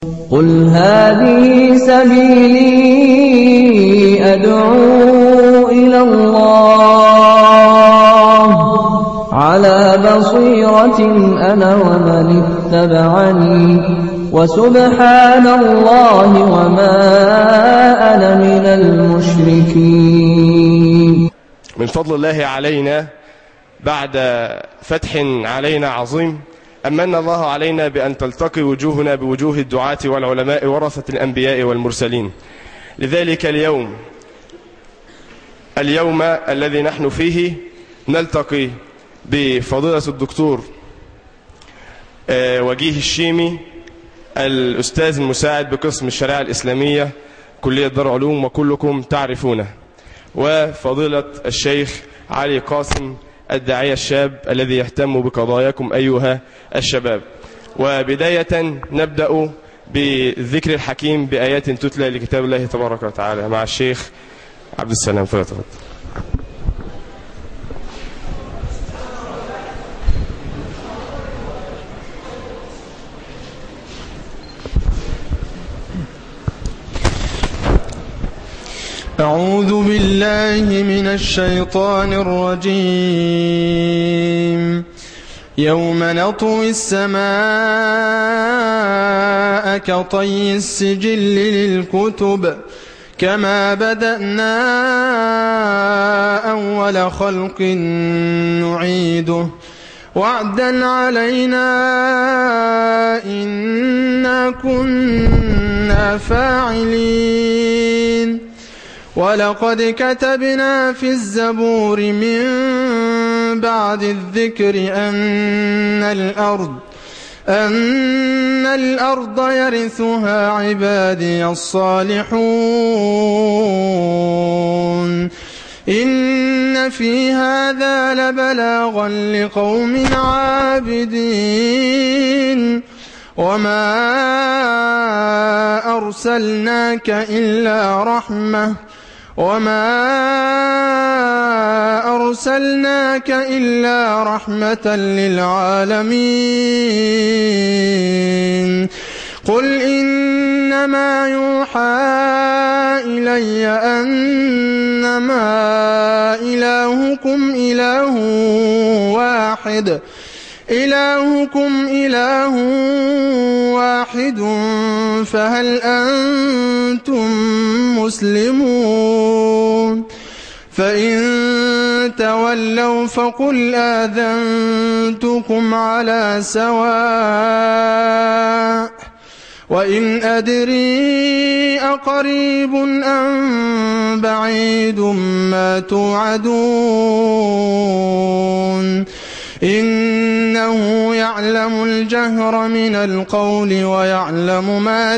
قل هذه سبيلي أدعو إلى الله على بصيرة أنا ومن اتبعني وسبحان الله وما أنا من المشركين من فضل الله علينا بعد فتح علينا عظيم أمن الله علينا بأن تلتقي وجوهنا بوجوه الدعاة والعلماء ورثة الأنبياء والمرسلين لذلك اليوم اليوم الذي نحن فيه نلتقي بفضيلة الدكتور وجيه الشيمي الأستاذ المساعد بقسم الشريعة الإسلامية كلية دار علوم وكلكم تعرفونه وفضيلة الشيخ علي قاسم الداعية الشاب الذي يهتم بقضاياكم أيها الشباب وبداية نبدأ بالذكر الحكيم بآيات تتلى لكتاب الله تبارك وتعالى مع الشيخ عبد السلام فلتفضل أعوذ بالله من الشيطان الرجيم يوم نطوي السماء كطي السجل للكتب كما بدأنا أول خلق نعيده وعدا علينا إنا كنا فاعلين ولقد كتبنا في الزبور من بعد الذكر أن الأرض أن الأرض يرثها عبادي الصالحون إن في هذا لبلاغا لقوم عابدين وما أرسلناك إلا رحمة وما أرسلناك إلا رحمة للعالمين قل إنما يوحى إلي أنما إلهكم إله واحد إلهكم إله واحد فهل أنتم مسلمون فإن تولوا فقل آذنتكم على سواء وإن أدري أقريب أم بعيد ما توعدون إنه يعلم الجهر من القول ويعلم ما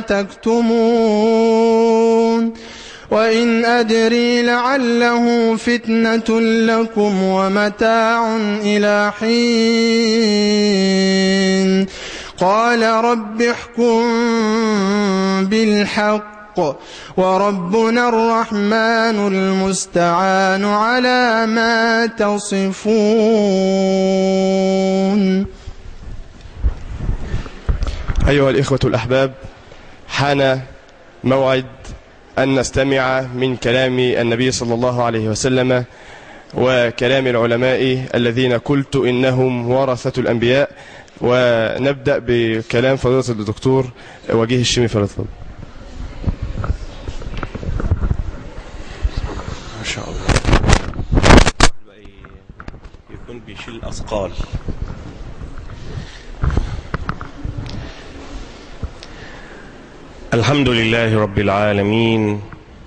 تكتمون وإن أدري لعله فتنة لكم ومتاع إلى حين قال رب احكم بالحق وربنا الرحمن المستعان على ما تصفون أيها الإخوة الأحباب حان موعد أن نستمع من كلام النبي صلى الله عليه وسلم وكلام العلماء الذين قلت إنهم ورثة الأنبياء ونبدأ بكلام فضيلة الدكتور وجيه الشيمي فلتفضل ما شاء الله يكون بيشيل أثقال الحمد لله رب العالمين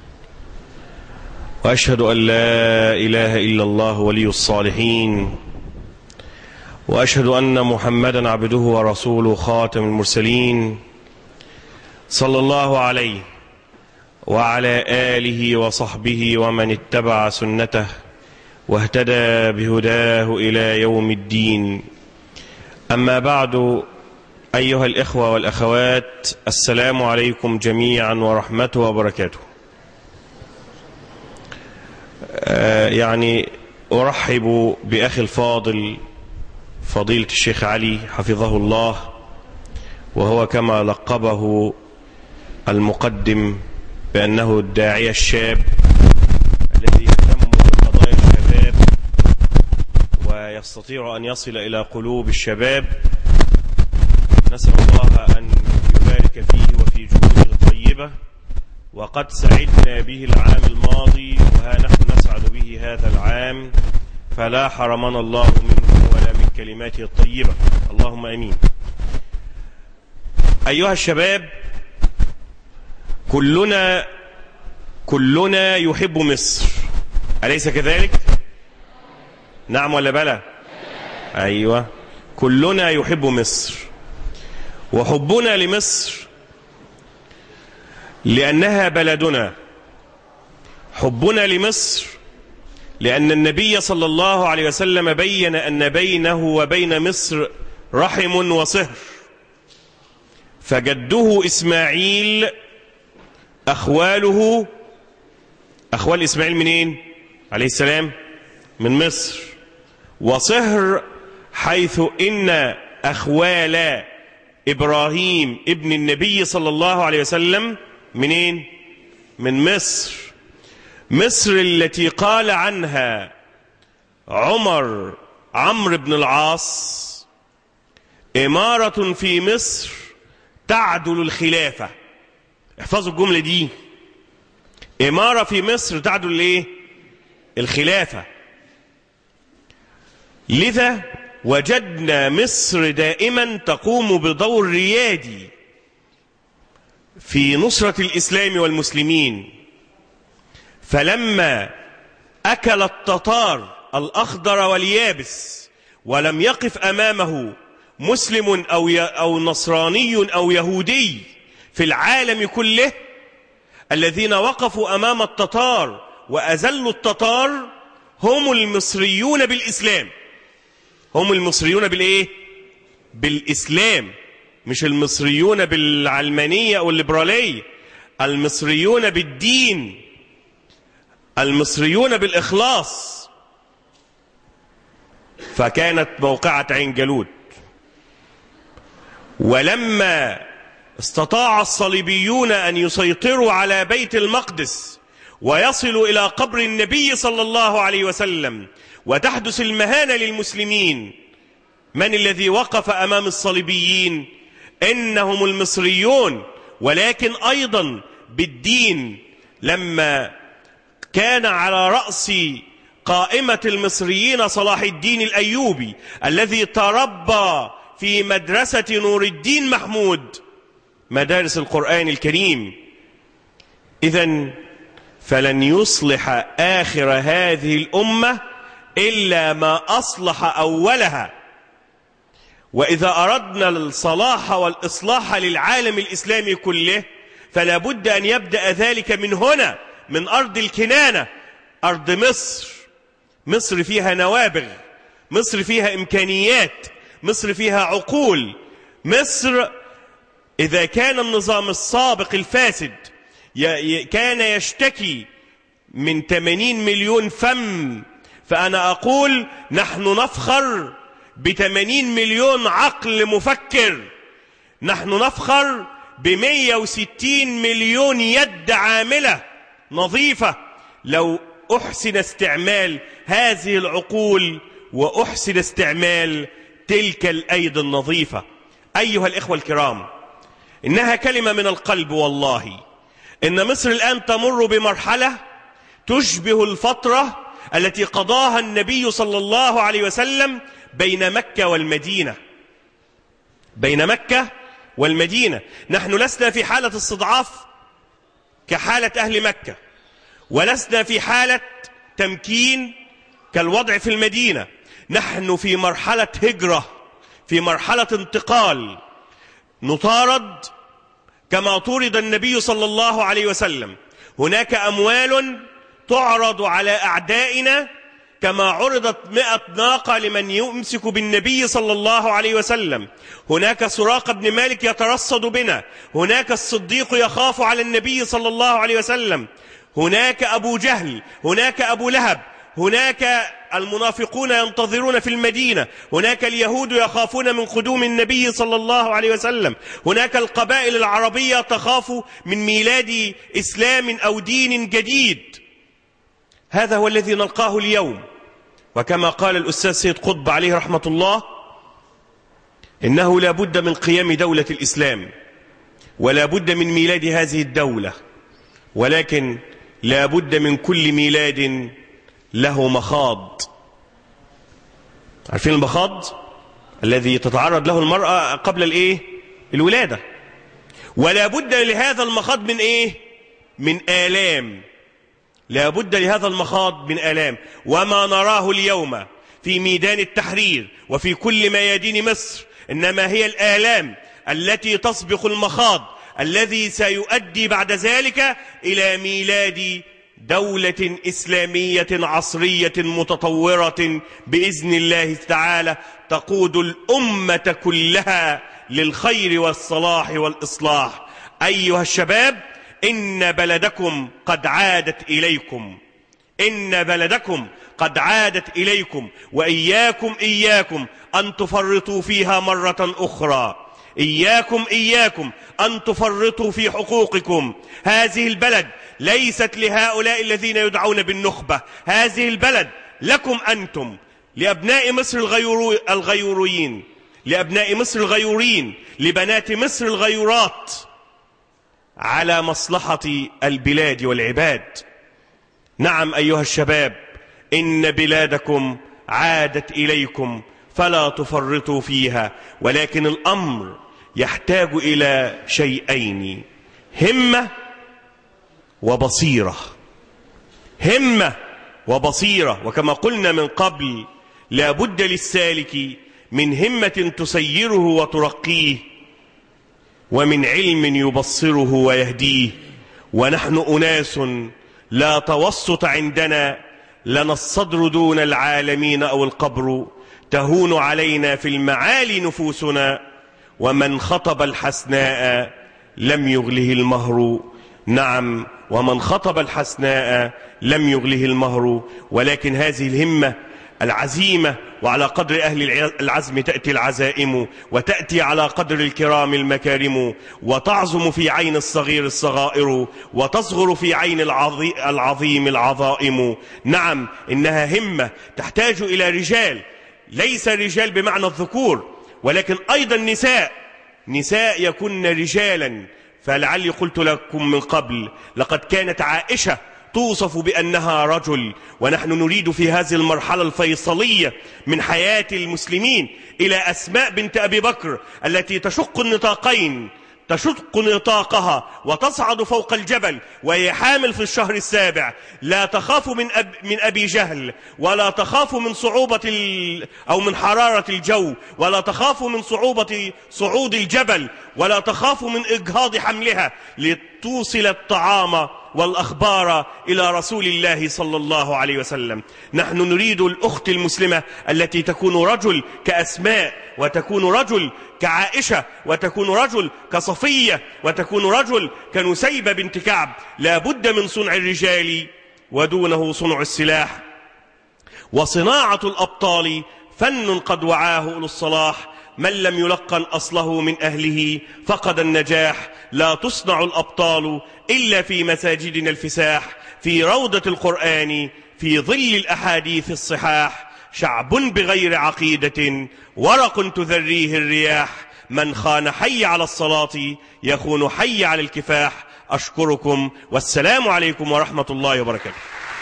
وأشهد أن لا إله إلا الله ولي الصالحين وأشهد أن محمدا عبده ورسوله خاتم المرسلين صلى الله عليه وعلى آله وصحبه ومن اتبع سنته واهتدى بهداه إلى يوم الدين أما بعد أيها الإخوة والأخوات السلام عليكم جميعا ورحمته وبركاته آه يعني أرحب بأخي الفاضل فضيلة الشيخ علي حفظه الله وهو كما لقبه المقدم بأنه الداعية الشاب الذي يهتم بقضايا الشباب ويستطيع أن يصل إلى قلوب الشباب نسأل الله أن يبارك فيه وفي جهوده الطيبة وقد سعدنا به العام الماضي وها نحن نسعد به هذا العام فلا حرمنا الله منه ولا من كلماته الطيبة اللهم أمين أيها الشباب كلنا كلنا يحب مصر أليس كذلك نعم ولا بلى أيوة كلنا يحب مصر وحبنا لمصر لأنها بلدنا حبنا لمصر لأن النبي صلى الله عليه وسلم بين أن بينه وبين مصر رحم وصهر فجده إسماعيل أخواله أخوال إسماعيل منين عليه السلام من مصر وصهر حيث إن أخوال إبراهيم ابن النبي صلى الله عليه وسلم منين من مصر مصر التي قال عنها عمر عمرو بن العاص إمارة في مصر تعدل الخلافة احفظوا الجملة دي إمارة في مصر تعدل الايه الخلافة لذا وجدنا مصر دائما تقوم بدور ريادي في نصرة الإسلام والمسلمين فلما أكل التتار الأخضر واليابس ولم يقف أمامه مسلم أو, أو نصراني أو يهودي في العالم كله الذين وقفوا أمام التتار وأزلوا التتار هم المصريون بالإسلام هم المصريون بالإيه؟ بالإسلام مش المصريون بالعلمانية أو الليبرالية المصريون بالدين المصريون بالإخلاص فكانت موقعة عين جالوت ولما استطاع الصليبيون أن يسيطروا على بيت المقدس ويصلوا إلى قبر النبي صلى الله عليه وسلم وتحدث المهانة للمسلمين من الذي وقف أمام الصليبيين إنهم المصريون ولكن أيضا بالدين لما كان على رأس قائمة المصريين صلاح الدين الأيوبي الذي تربى في مدرسة نور الدين محمود مدارس القرآن الكريم إذا فلن يصلح آخر هذه الأمة إلا ما أصلح أولها وإذا أردنا الصلاح والإصلاح للعالم الإسلامي كله فلا بد أن يبدأ ذلك من هنا من أرض الكنانة أرض مصر مصر فيها نوابغ مصر فيها إمكانيات مصر فيها عقول مصر إذا كان النظام السابق الفاسد كان يشتكي من 80 مليون فم فأنا أقول نحن نفخر ب 80 مليون عقل مفكر نحن نفخر ب 160 مليون يد عاملة نظيفة لو أحسن استعمال هذه العقول وأحسن استعمال تلك الأيدي النظيفة أيها الإخوة الكرام إنها كلمة من القلب والله إن مصر الآن تمر بمرحلة تشبه الفترة التي قضاها النبي صلى الله عليه وسلم بين مكة والمدينة بين مكة والمدينة نحن لسنا في حالة استضعاف كحالة أهل مكة ولسنا في حالة تمكين كالوضع في المدينة نحن في مرحلة هجرة في مرحلة انتقال نطارد كما طورد النبي صلى الله عليه وسلم هناك أموال تعرض على أعدائنا كما عرضت مئة ناقة لمن يمسك بالنبي صلى الله عليه وسلم هناك سراق بن مالك يترصد بنا هناك الصديق يخاف على النبي صلى الله عليه وسلم هناك أبو جهل هناك أبو لهب هناك المنافقون ينتظرون في المدينة هناك اليهود يخافون من قدوم النبي صلى الله عليه وسلم هناك القبائل العربية تخاف من ميلاد إسلام أو دين جديد هذا هو الذي نلقاه اليوم وكما قال الأستاذ سيد قطب عليه رحمة الله إنه لا بد من قيام دولة الإسلام ولا بد من ميلاد هذه الدولة ولكن لا بد من كل ميلاد له مخاض عارفين المخاض الذي تتعرض له المرأة قبل الايه الولادة ولا بد لهذا المخاض من ايه من آلام لا بد لهذا المخاض من آلام وما نراه اليوم في ميدان التحرير وفي كل ميادين مصر إنما هي الآلام التي تسبق المخاض الذي سيؤدي بعد ذلك إلى ميلاد دولة إسلامية عصرية متطورة بإذن الله تعالى تقود الأمة كلها للخير والصلاح والإصلاح أيها الشباب إن بلدكم قد عادت إليكم إن بلدكم قد عادت إليكم وإياكم إياكم أن تفرطوا فيها مرة أخرى إياكم إياكم أن تفرطوا في حقوقكم هذه البلد ليست لهؤلاء الذين يدعون بالنخبة هذه البلد لكم أنتم لأبناء مصر الغيورو الغيوريين لأبناء مصر الغيورين لبنات مصر الغيورات على مصلحة البلاد والعباد نعم أيها الشباب إن بلادكم عادت إليكم فلا تفرطوا فيها ولكن الأمر يحتاج إلى شيئين همة وبصيرة همة وبصيرة وكما قلنا من قبل لا بد للسالك من همة تسيره وترقيه ومن علم يبصره ويهديه ونحن أناس لا توسط عندنا لنا الصدر دون العالمين أو القبر تهون علينا في المعالي نفوسنا ومن خطب الحسناء لم يغله المهر نعم ومن خطب الحسناء لم يغله المهر ولكن هذه الهمة العزيمة وعلى قدر أهل العزم تأتي العزائم وتأتي على قدر الكرام المكارم وتعظم في عين الصغير الصغائر وتصغر في عين العظيم العظائم نعم إنها همة تحتاج إلى رجال ليس رجال بمعنى الذكور ولكن أيضا نساء نساء يكن رجالا فلعلي قلت لكم من قبل لقد كانت عائشة توصف بأنها رجل ونحن نريد في هذه المرحلة الفيصلية من حياة المسلمين إلى أسماء بنت أبي بكر التي تشق النطاقين تشق نطاقها وتصعد فوق الجبل وهي حامل في الشهر السابع لا تخاف من, أب من أبي جهل ولا تخاف من صعوبة أو من حرارة الجو ولا تخاف من صعوبة صعود الجبل ولا تخاف من إجهاض حملها لتوصل الطعام والأخبار إلى رسول الله صلى الله عليه وسلم نحن نريد الأخت المسلمة التي تكون رجل كأسماء وتكون رجل كعائشة وتكون رجل كصفية وتكون رجل كنسيبة بنت كعب لا بد من صنع الرجال ودونه صنع السلاح وصناعة الأبطال فن قد وعاه أولو الصلاح من لم يلقن أصله من أهله فقد النجاح لا تصنع الأبطال إلا في مساجدنا الفساح في روضة القرآن في ظل الأحاديث الصحاح شعب بغير عقيدة ورق تذريه الرياح من خان حي على الصلاة يخون حي على الكفاح أشكركم والسلام عليكم ورحمة الله وبركاته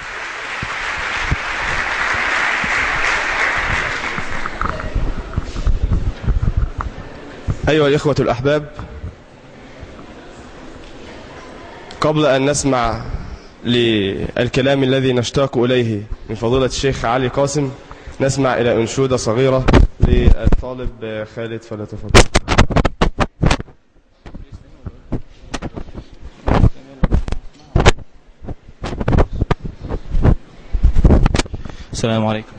أيها الإخوة الأحباب قبل أن نسمع للكلام الذي نشتاق إليه من فضيلة الشيخ علي قاسم نسمع إلى أنشودة صغيرة للطالب خالد فليتفضل السلام عليكم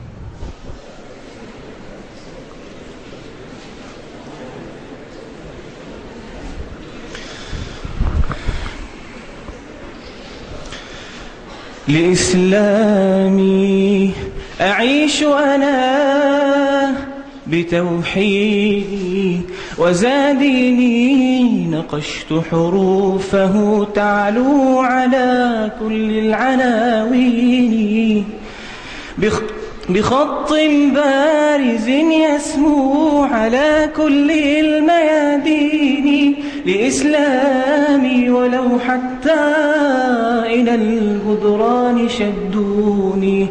لإسلامي أعيش أنا بتوحيدي وزاديني نقشت حروفه تعلو على كل العناوين بخ بخط بارز يسمو على كل الميادين لإسلامي ولو حتى إلى الجدران شدوني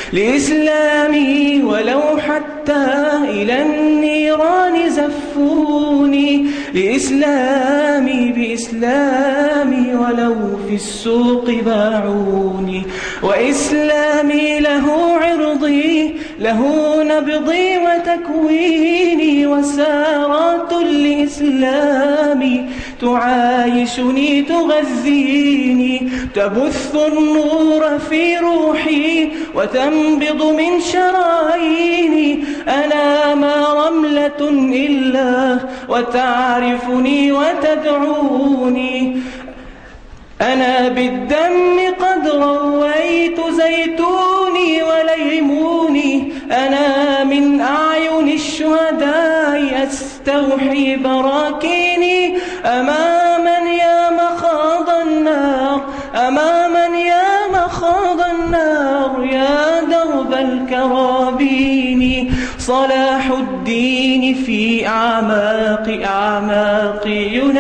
لإسلامي ولو حتى إلى النيران زفوني لإسلامي بإسلامي ولو في السوق باعوني وإسلامي له عرضي له نبضي وتكويني وسارات لإسلامي تعايشني تغذيني تبث النور في روحي وتنبض من شراييني أنا ما رملة إلا وتعرفني وتدعوني أنا بالدم قد رويت زيتوني وليموني أنا من أعين الشهداء أستوحي براكيني أماما يا مخاض النار أماما يا مخاض النار يا درب الكرابين صلاح الدين في أعماق أعماقي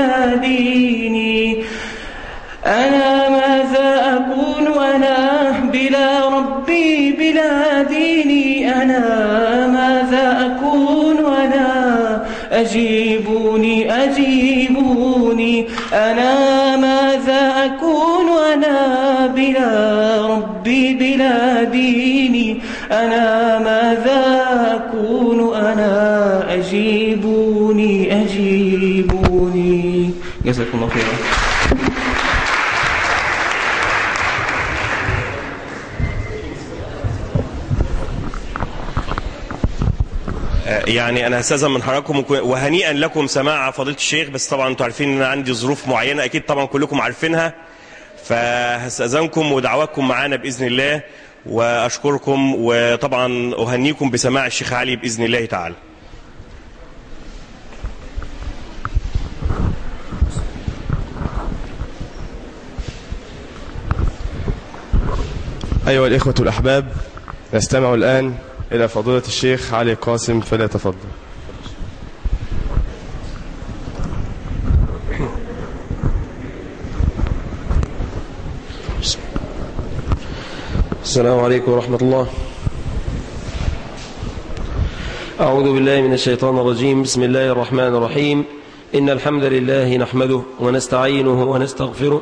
يناديني أنا ماذا أكون أنا بلا ربي بلا ديني أنا ماذا أكون أنا أجيبوني أجيبوني أنا ماذا أكون أنا بلا ربي بلا ديني أنا ماذا أكون أنا أجيبوني أجيبوني جزاكم الله خيرا يعني انا هستاذن من حضراتكم وهنيئا لكم سماع فضيله الشيخ بس طبعا انتوا عارفين ان انا عندي ظروف معينه اكيد طبعا كلكم عارفينها فهستاذنكم ودعواتكم معانا باذن الله واشكركم وطبعا اهنيكم بسماع الشيخ علي باذن الله تعالى أيها الإخوة الأحباب نستمع الآن إلى فضيلة الشيخ علي قاسم فليتفضل السلام عليكم ورحمة الله أعوذ بالله من الشيطان الرجيم بسم الله الرحمن الرحيم إن الحمد لله نحمده ونستعينه ونستغفره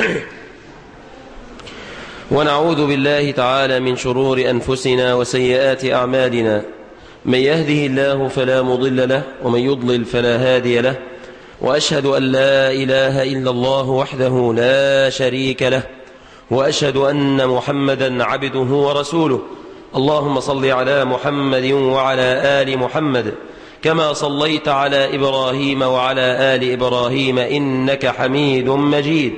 ونعوذ بالله تعالى من شرور أنفسنا وسيئات أعمالنا من يهده الله فلا مضل له ومن يضلل فلا هادي له وأشهد أن لا إله إلا الله وحده لا شريك له وأشهد أن محمدا عبده ورسوله اللهم صل على محمد وعلى آل محمد كما صليت على إبراهيم وعلى آل إبراهيم إنك حميد مجيد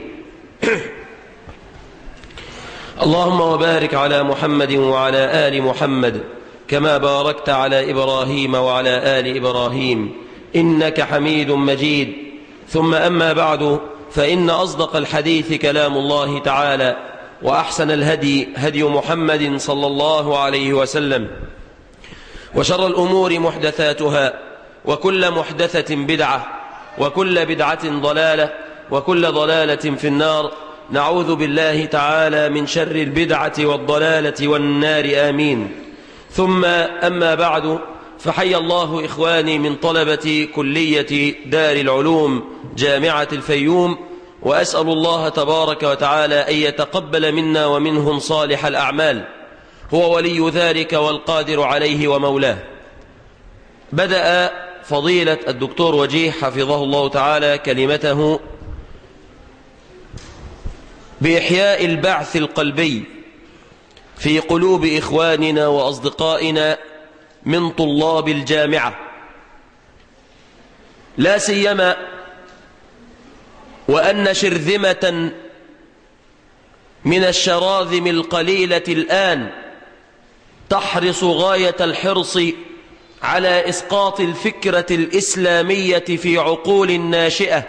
اللهم وبارك على محمد وعلى آل محمد كما باركت على إبراهيم وعلى آل إبراهيم إنك حميد مجيد ثم أما بعد فإن أصدق الحديث كلام الله تعالى وأحسن الهدي هدي محمد صلى الله عليه وسلم وشر الأمور محدثاتها وكل محدثة بدعة وكل بدعة ضلالة وكل ضلالة في النار نعوذ بالله تعالى من شر البدعة والضلالة والنار آمين ثم أما بعد فحي الله إخواني من طلبة كلية دار العلوم جامعة الفيوم وأسأل الله تبارك وتعالى أن يتقبل منا ومنهم صالح الأعمال هو ولي ذلك والقادر عليه ومولاه بدأ فضيلة الدكتور وجيه حفظه الله تعالى كلمته بإحياء البعث القلبي في قلوب إخواننا وأصدقائنا من طلاب الجامعة لا سيما وأن شرذمة من الشراذم القليلة الآن تحرص غاية الحرص على إسقاط الفكرة الإسلامية في عقول الناشئة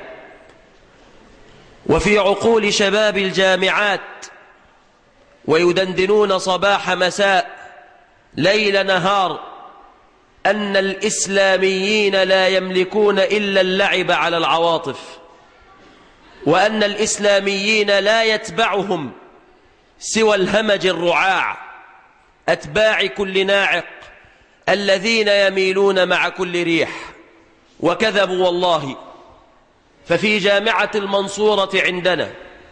وفي عقول شباب الجامعات ويدندنون صباح مساء ليل نهار أن الإسلاميين لا يملكون إلا اللعب على العواطف وأن الإسلاميين لا يتبعهم سوى الهمج الرعاع أتباع كل ناعق الذين يميلون مع كل ريح وكذبوا والله ففي جامعة المنصورة عندنا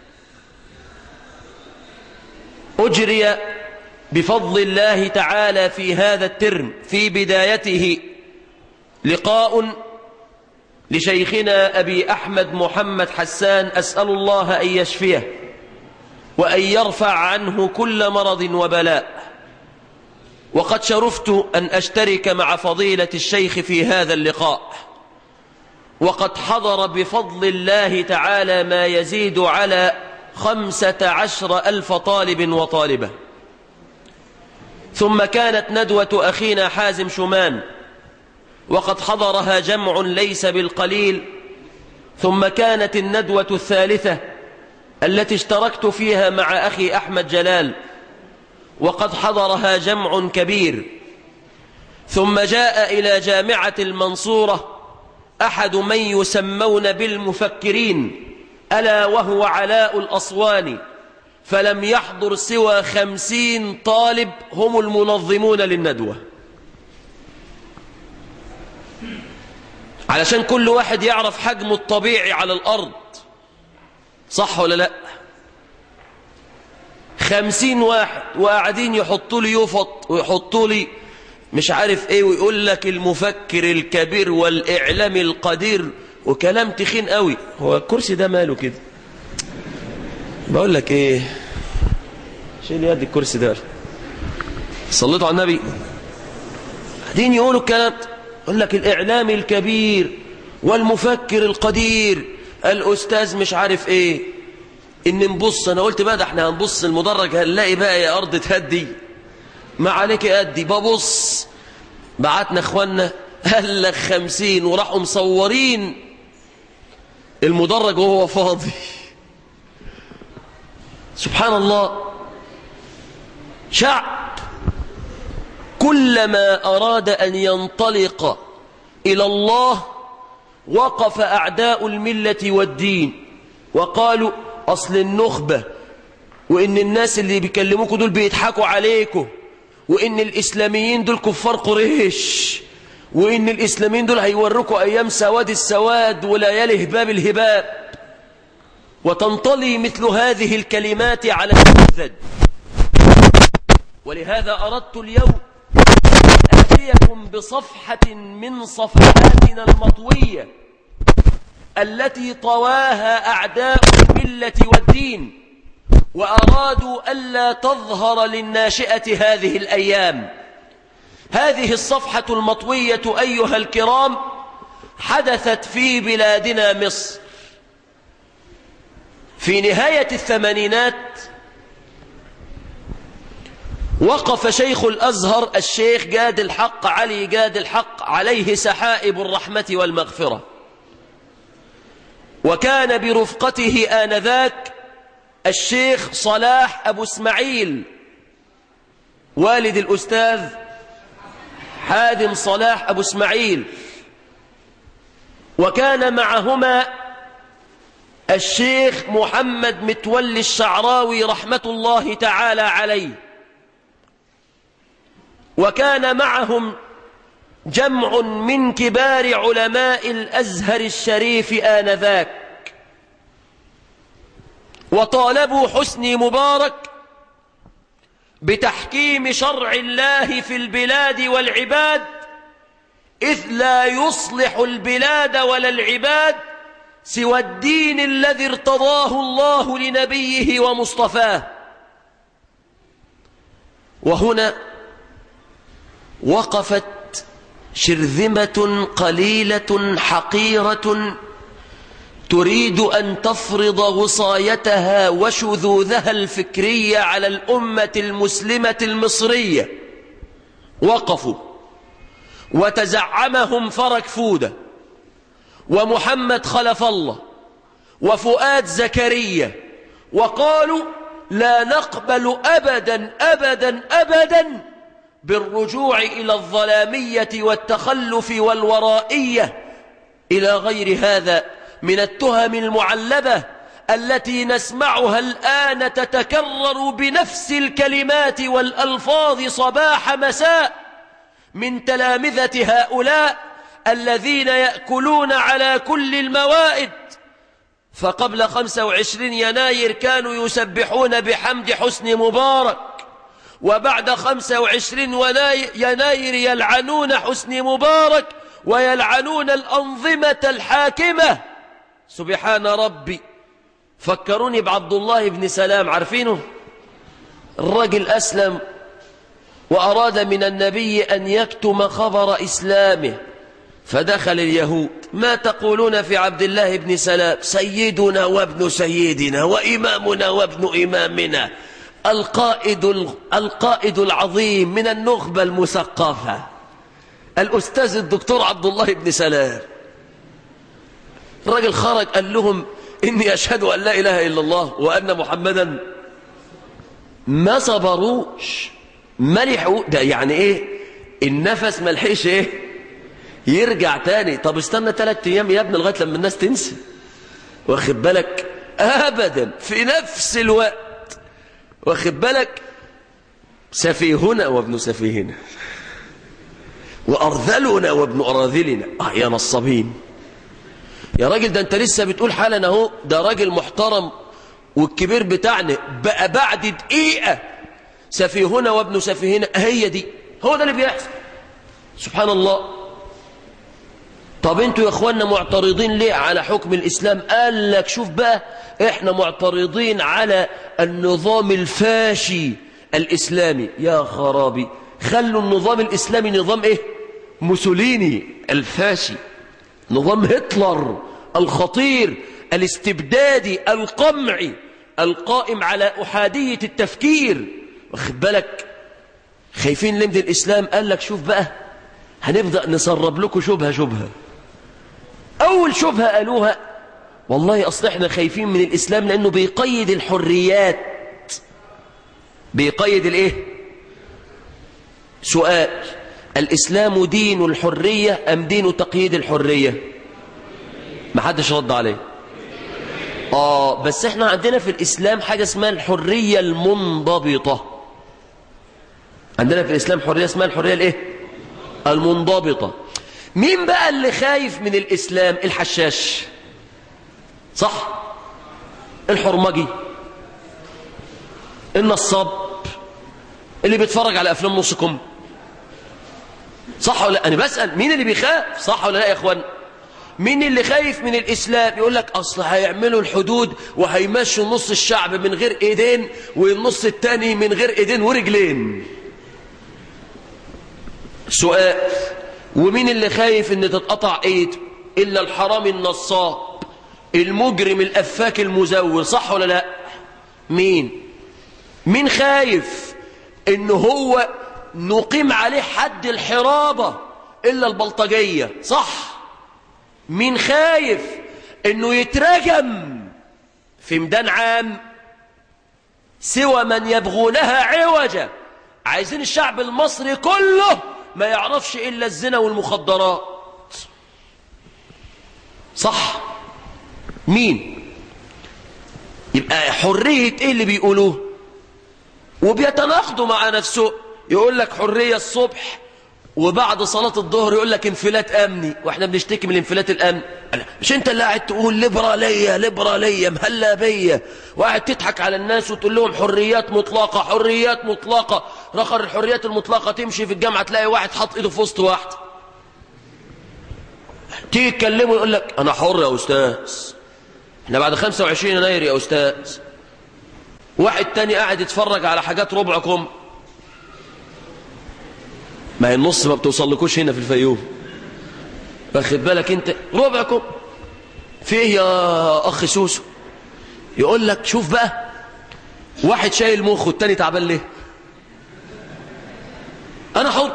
أجري بفضل الله تعالى في هذا الترم في بدايته لقاء لشيخنا أبي أحمد محمد حسان أسأل الله أن يشفيه وأن يرفع عنه كل مرض وبلاء وقد شرفت أن أشترك مع فضيلة الشيخ في هذا اللقاء وقد حضر بفضل الله تعالى ما يزيد على خمسة عشر ألف طالب وطالبة ثم كانت ندوة أخينا حازم شمان وقد حضرها جمع ليس بالقليل ثم كانت الندوة الثالثة التي اشتركت فيها مع أخي أحمد جلال وقد حضرها جمع كبير ثم جاء إلى جامعة المنصورة أحد من يسمون بالمفكرين ألا وهو علاء الأصواني فلم يحضر سوى خمسين طالب هم المنظمون للندوة علشان كل واحد يعرف حجمه الطبيعي على الأرض صح ولا لا خمسين واحد وقاعدين يحطوا لي يفط ويحطوا لي مش عارف ايه ويقول لك المفكر الكبير والإعلام القدير وكلام تخين قوي هو الكرسي ده ماله كده بقول لك ايه شيل يد الكرسي ده صليتوا على النبي قاعدين يقولوا الكلام يقول لك الإعلام الكبير والمفكر القدير الأستاذ مش عارف ايه ان نبص انا قلت بقى ده احنا هنبص المدرج هنلاقي بقى يا ارض تهدي ما عليك ادي ببص بعتنا اخوانا قال لك خمسين وراحوا مصورين المدرج وهو فاضي سبحان الله شعب كلما أراد أن ينطلق إلى الله وقف أعداء الملة والدين وقالوا أصل النخبة وإن الناس اللي بيكلموكوا دول بيضحكوا عليكم وإن الإسلاميين دول كفار قريش وإن الإسلاميين دول هيوركوا أيام سواد السواد وليالي هباب الهباب وتنطلي مثل هذه الكلمات على المنفذ ولهذا أردت اليوم أتيكم بصفحة من صفحاتنا المطوية التي طواها أعداء الملة والدين وأرادوا ألا تظهر للناشئة هذه الأيام هذه الصفحة المطوية أيها الكرام حدثت في بلادنا مصر في نهاية الثمانينات وقف شيخ الأزهر الشيخ جاد الحق علي جاد الحق عليه سحائب الرحمة والمغفرة وكان برفقته آنذاك الشيخ صلاح أبو اسماعيل والد الأستاذ حادم صلاح أبو اسماعيل وكان معهما الشيخ محمد متولي الشعراوي رحمة الله تعالى عليه وكان معهم جمع من كبار علماء الأزهر الشريف آنذاك وطالبوا حسني مبارك بتحكيم شرع الله في البلاد والعباد إذ لا يصلح البلاد ولا العباد سوى الدين الذي ارتضاه الله لنبيه ومصطفاه وهنا وقفت شرذمة قليلة حقيرة تريد أن تفرض وصايتها وشذوذها الفكرية على الأمة المسلمة المصرية وقفوا وتزعمهم فرج فودة ومحمد خلف الله وفؤاد زكريا وقالوا لا نقبل أبدا أبدا أبدا بالرجوع إلى الظلامية والتخلف والورائية إلى غير هذا من التهم المعلبة التي نسمعها الآن تتكرر بنفس الكلمات والألفاظ صباح مساء من تلامذة هؤلاء الذين يأكلون على كل الموائد فقبل 25 يناير كانوا يسبحون بحمد حسن مبارك وبعد 25 يناير يلعنون حسن مبارك ويلعنون الأنظمة الحاكمة سبحان ربي فكروني بعبد الله بن سلام عارفينه الرجل أسلم وأراد من النبي أن يكتم خبر إسلامه فدخل اليهود ما تقولون في عبد الله بن سلام سيدنا وابن سيدنا وإمامنا وابن إمامنا القائد, القائد العظيم من النخبة المثقفة الأستاذ الدكتور عبد الله بن سلام الراجل خرج قال لهم إني أشهد أن لا إله إلا الله وأن محمدا ما صبروش ملحوا ده يعني إيه النفس ملحقش إيه يرجع تاني طب استنى ثلاث أيام يا ابني لغاية لما الناس تنسى واخد بالك أبدا في نفس الوقت واخد بالك سفيهنا وابن سفيهنا وأرذلنا وابن أراذلنا آه يا نصابين يا راجل ده انت لسه بتقول حالا اهو ده راجل محترم والكبير بتاعنا بقى بعد دقيقة سفيهنا وابن سفيهنا هي دي هو ده اللي بيحصل سبحان الله طب انتوا يا اخوانا معترضين ليه على حكم الاسلام قال لك شوف بقى احنا معترضين على النظام الفاشي الاسلامي يا خرابي خلوا النظام الاسلامي نظام ايه موسوليني الفاشي نظام هتلر الخطير الاستبدادي القمعي القائم على أحادية التفكير واخد بالك خايفين لمد الإسلام قال لك شوف بقى هنبدأ نسرب لكم شبهة شبهة أول شبهة قالوها والله أصل احنا خايفين من الإسلام لأنه بيقيد الحريات بيقيد الإيه سؤال الإسلام دين الحرية أم دين تقييد الحرية ما حدش رد عليه آه بس احنا عندنا في الإسلام حاجة اسمها الحرية المنضبطة عندنا في الإسلام حرية اسمها الحرية الايه المنضبطة مين بقى اللي خايف من الإسلام الحشاش صح الحرمجي النصاب اللي بيتفرج على أفلام نص كم صح ولا لا؟ أنا بسأل مين اللي بيخاف صح ولا لا يا إخوان مين اللي خايف من الإسلام يقول لك أصل هيعملوا الحدود وهيمشوا نص الشعب من غير إيدين والنص التاني من غير إيدين ورجلين سؤال ومين اللي خايف ان تتقطع ايد الا الحرامي النصاب المجرم الافاك المزور صح ولا لا مين مين خايف ان هو نقيم عليه حد الحرابة الا البلطجية صح مين خايف انه يترجم في ميدان عام سوى من يبغونها عوجا عايزين الشعب المصري كله ما يعرفش إلا الزنا والمخدرات صح مين يبقى حرية ايه اللي بيقولوه وبيتناقضوا مع نفسه يقول لك حرية الصبح وبعد صلاة الظهر يقول لك انفلات أمني واحنا بنشتكي من الانفلات الأمني مش انت اللي قاعد تقول ليبرالية ليبرالية مهلا بيا وقاعد تضحك على الناس وتقول لهم حريات مطلقة حريات مطلقة رخر الحريات المطلقة تمشي في الجامعة تلاقي واحد حط ايده في وسط واحد تيجي تكلمه يقول لك انا حر يا استاذ احنا بعد 25 يناير يا استاذ واحد تاني قاعد يتفرج على حاجات ربعكم ما هي النص ما بتوصلكوش هنا في الفيوم واخد بالك انت ربعكم في ايه يا اخ سوسو يقول لك شوف بقى واحد شايل مخه والتاني تعبان ليه انا حر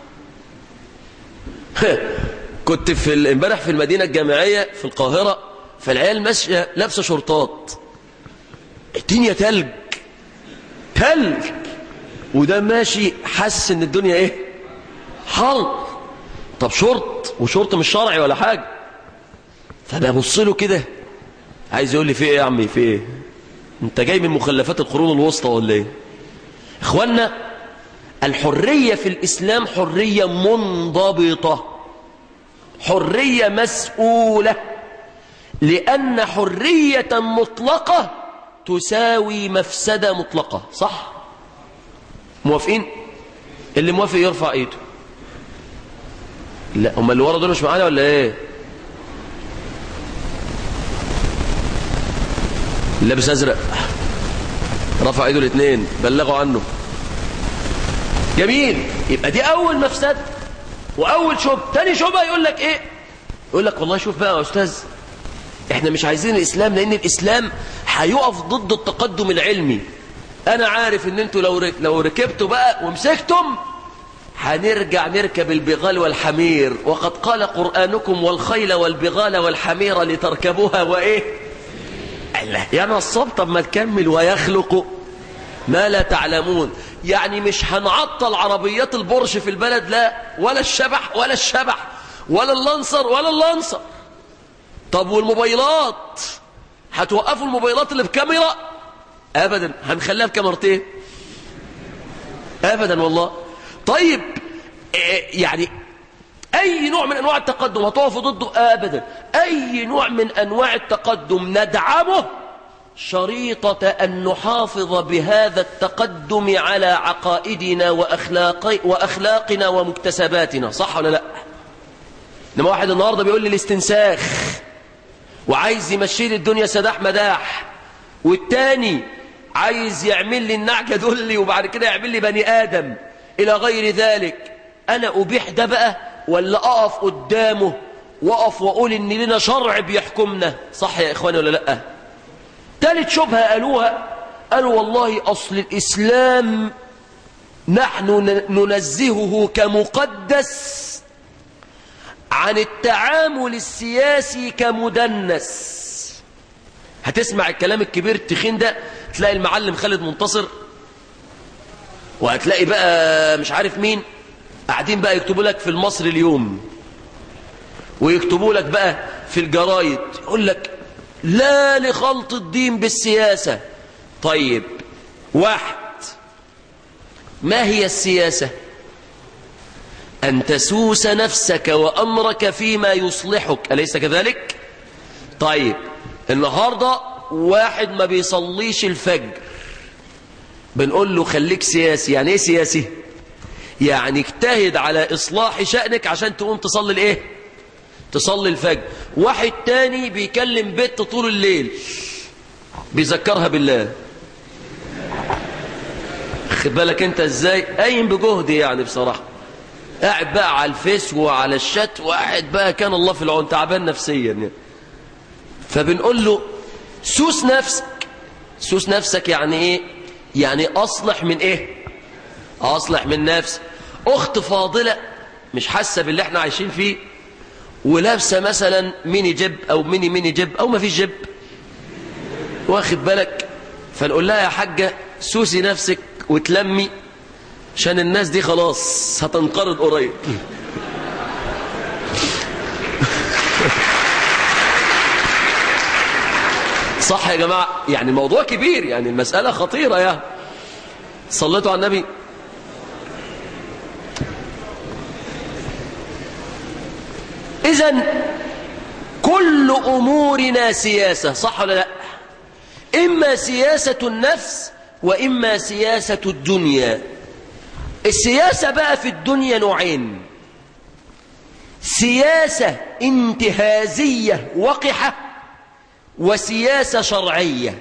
كنت في ال- امبارح في المدينه الجامعيه في القاهره فالعيال ماشيه لابسه شورتات الدنيا تلج تلج وده ماشي حاسس ان الدنيا ايه حر طب شورت وشورت مش شرعي ولا حاجه فببص له كده عايز يقول لي في ايه يا عمي في ايه انت جاي من مخلفات القرون الوسطى ولا ايه اخوانا الحريه في الاسلام حريه منضبطه حريه مسؤوله لان حريه مطلقه تساوي مفسده مطلقه صح موافقين اللي موافق يرفع ايده لا هم اللي ورا دول مش معانا ولا ايه لابس ازرق رفع ايده الاثنين بلغوا عنه جميل يبقى دي اول مفسده واول شبه تاني شبهه يقول لك ايه يقول لك والله شوف بقى يا استاذ احنا مش عايزين الاسلام لان الاسلام هيقف ضد التقدم العلمي انا عارف ان انتوا لو رك... لو ركبتوا بقى ومسكتم هنرجع نركب البغال والحمير وقد قال قرآنكم والخيل والبغال والحمير لتركبوها وايه الله يا نصاب طب ما تكمل ويخلق ما لا تعلمون يعني مش هنعطل عربيات البورش في البلد لا ولا الشبح ولا الشبح ولا اللانسر ولا اللانسر طب والموبايلات هتوقفوا الموبايلات اللي بكاميرا ابدا هنخليها بكاميرتين ابدا والله طيب إيه يعني اي نوع من انواع التقدم هتقفوا ضده ابدا اي نوع من انواع التقدم ندعمه شريطة أن نحافظ بهذا التقدم على عقائدنا وأخلاق وأخلاقنا ومكتسباتنا صح ولا لا لما واحد النهاردة بيقول لي الاستنساخ وعايز يمشي لي الدنيا سداح مداح والتاني عايز يعمل لي النعجة دولي وبعد كده يعمل لي بني آدم إلى غير ذلك أنا أبيح ده بقى ولا أقف قدامه وأقف وأقول إن لنا شرع بيحكمنا صح يا إخواني ولا لأ تالت شبهة قالوها قالوا والله أصل الإسلام نحن ننزهه كمقدس عن التعامل السياسي كمدنس هتسمع الكلام الكبير التخين ده تلاقي المعلم خالد منتصر وهتلاقي بقى مش عارف مين قاعدين بقى يكتبوا لك في المصري اليوم ويكتبوا لك بقى في الجرايد يقول لك لا لخلط الدين بالسياسة طيب واحد ما هي السياسة أن تسوس نفسك وأمرك فيما يصلحك أليس كذلك طيب النهاردة واحد ما بيصليش الفجر بنقول له خليك سياسي يعني ايه سياسي يعني اجتهد على إصلاح شأنك عشان تقوم تصلي الايه تصلي الفجر واحد تاني بيكلم بنت طول الليل بيذكرها بالله خد بالك انت ازاي قايم بجهد يعني بصراحة قاعد بقى على الفيس وعلى الشات واحد بقى كان الله في العون تعبان نفسيا يعني. فبنقول له سوس نفسك سوس نفسك يعني ايه يعني اصلح من ايه اصلح من نفسك اخت فاضلة مش حاسة باللي احنا عايشين فيه ولابسه مثلا ميني جيب او ميني ميني جيب او ما فيش جيب واخد بالك فنقول لها يا حاجه سوسي نفسك وتلمي عشان الناس دي خلاص هتنقرض قريب صح يا جماعه يعني الموضوع كبير يعني المساله خطيره يعني صليتوا على النبي إذا كل أمورنا سياسة صح ولا لا إما سياسة النفس وإما سياسة الدنيا السياسة بقى في الدنيا نوعين سياسة انتهازية وقحة وسياسة شرعية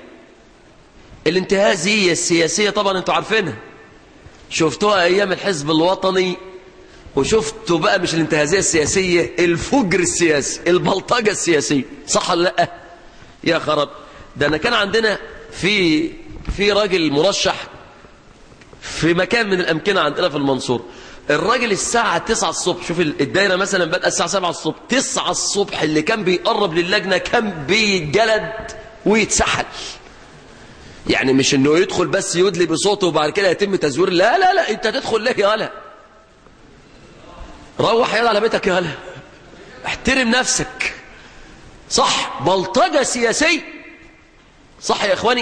الانتهازية السياسية طبعا انتوا عارفينها شفتوها أيام الحزب الوطني وشفتوا بقى مش الانتهازية السياسية الفجر السياسي البلطجة السياسية صح ولا لا يا خرب ده انا كان عندنا في في راجل مرشح في مكان من الامكنه عندنا في المنصور الراجل الساعة 9 الصبح شوف الدايرة مثلا بدأ الساعة 7 الصبح 9 الصبح اللي كان بيقرب للجنة كان بيتجلد ويتسحل يعني مش انه يدخل بس يدلي بصوته وبعد كده يتم تزوير لا لا لا انت تدخل ليه يا هلا روح يلا على بيتك يا هلا احترم نفسك صح بلطجة سياسية صح يا اخواني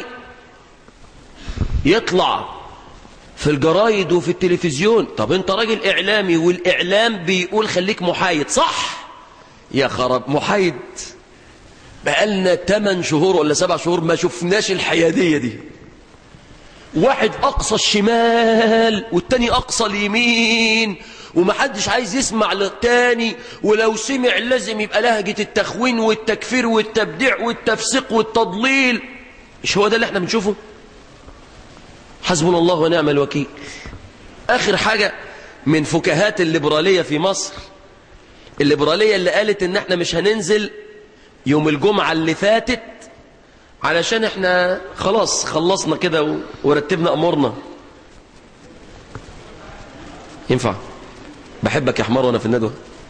يطلع في الجرايد وفي التلفزيون طب انت راجل اعلامي والاعلام بيقول خليك محايد صح يا خرب محايد بقالنا 8 شهور ولا 7 شهور ما شفناش الحيادية دي واحد اقصى الشمال والتاني اقصى اليمين ومحدش عايز يسمع للتاني ولو سمع لازم يبقى لهجة التخوين والتكفير والتبديع والتفسيق والتضليل مش هو ده اللي احنا بنشوفه حسبنا الله ونعم الوكيل آخر حاجة من فكاهات الليبرالية في مصر الليبرالية اللي قالت ان احنا مش هننزل يوم الجمعة اللي فاتت علشان احنا خلاص خلصنا كده ورتبنا امورنا ينفع بحبك يا حمار وانا في الندوة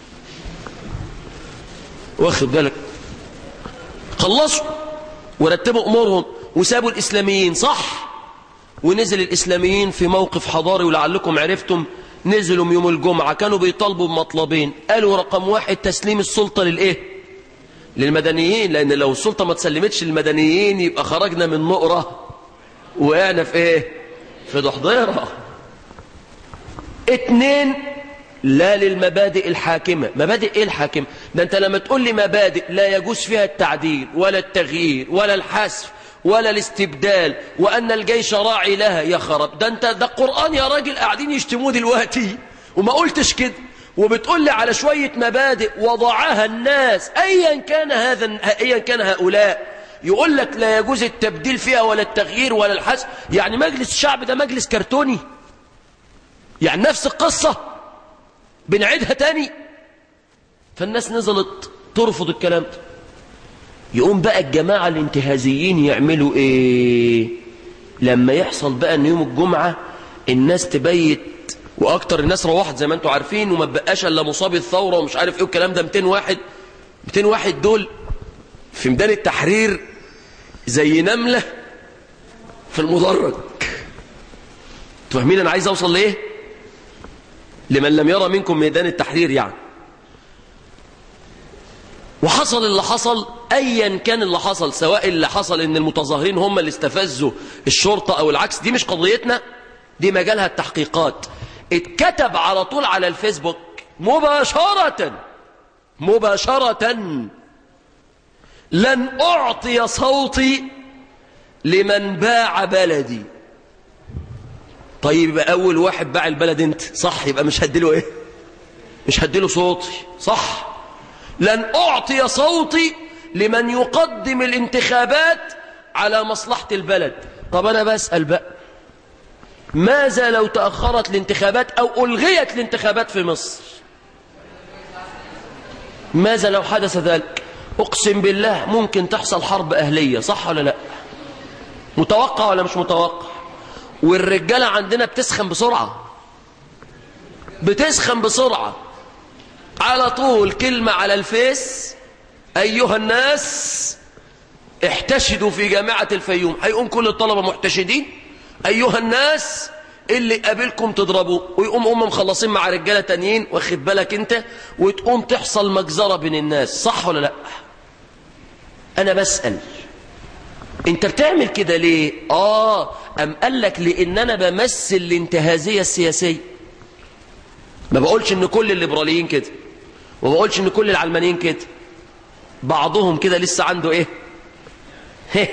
واخد بالك خلصوا ورتبوا امورهم وسابوا الاسلاميين صح ونزل الإسلاميين في موقف حضاري ولعلكم عرفتم نزلوا يوم الجمعة كانوا بيطالبوا بمطلبين قالوا رقم واحد تسليم السلطة للإيه للمدنيين لأن لو السلطة ما تسلمتش للمدنيين يبقى خرجنا من نقرة وقعنا في إيه في ضحضيرة اتنين لا للمبادئ الحاكمة مبادئ ايه الحاكمة ده انت لما تقول لي مبادئ لا يجوز فيها التعديل ولا التغيير ولا الحذف ولا الاستبدال وأن الجيش راعي لها يا خرب ده انت ده قرآن يا راجل قاعدين يشتموه دلوقتي وما قلتش كده وبتقول لي على شوية مبادئ وضعها الناس أيا كان هذا أيا كان هؤلاء يقول لك لا يجوز التبديل فيها ولا التغيير ولا الحذف يعني مجلس الشعب ده مجلس كرتوني يعني نفس القصة بنعيدها تاني فالناس نزلت ترفض الكلام ده يقوم بقى الجماعة الانتهازيين يعملوا ايه لما يحصل بقى ان يوم الجمعة الناس تبيت واكتر الناس روحت زي ما انتم عارفين وما بقاش الا مصاب الثورة ومش عارف ايه الكلام ده 200 واحد 200 واحد دول في ميدان التحرير زي نملة في المدرج تفهمين انا عايز اوصل لايه لمن لم يرى منكم ميدان التحرير يعني وحصل اللي حصل ايا كان اللي حصل سواء اللي حصل ان المتظاهرين هم اللي استفزوا الشرطة او العكس دي مش قضيتنا دي مجالها التحقيقات اتكتب على طول على الفيسبوك مباشرة مباشرة لن اعطي صوتي لمن باع بلدي طيب يبقى اول واحد باع البلد انت صح يبقى مش هديله ايه مش هديله صوتي صح لن أعطي صوتي لمن يقدم الانتخابات على مصلحة البلد طب أنا بسأل بقى ماذا لو تأخرت الانتخابات أو ألغيت الانتخابات في مصر ماذا لو حدث ذلك أقسم بالله ممكن تحصل حرب أهلية صح ولا لا متوقع ولا مش متوقع والرجالة عندنا بتسخن بسرعة بتسخن بسرعة على طول كلمة على الفيس أيها الناس احتشدوا في جامعة الفيوم هيقوم كل الطلبة محتشدين أيها الناس اللي قابلكم تضربوه ويقوم هم مخلصين مع رجالة تانيين واخد بالك انت وتقوم تحصل مجزرة بين الناس صح ولا لا أنا بسأل انت بتعمل كده ليه آه أم قال لك لأن أنا بمثل الانتهازية السياسية ما بقولش ان كل الليبراليين كده وما بقولش ان كل العلمانيين كده بعضهم كده لسه عنده ايه هه.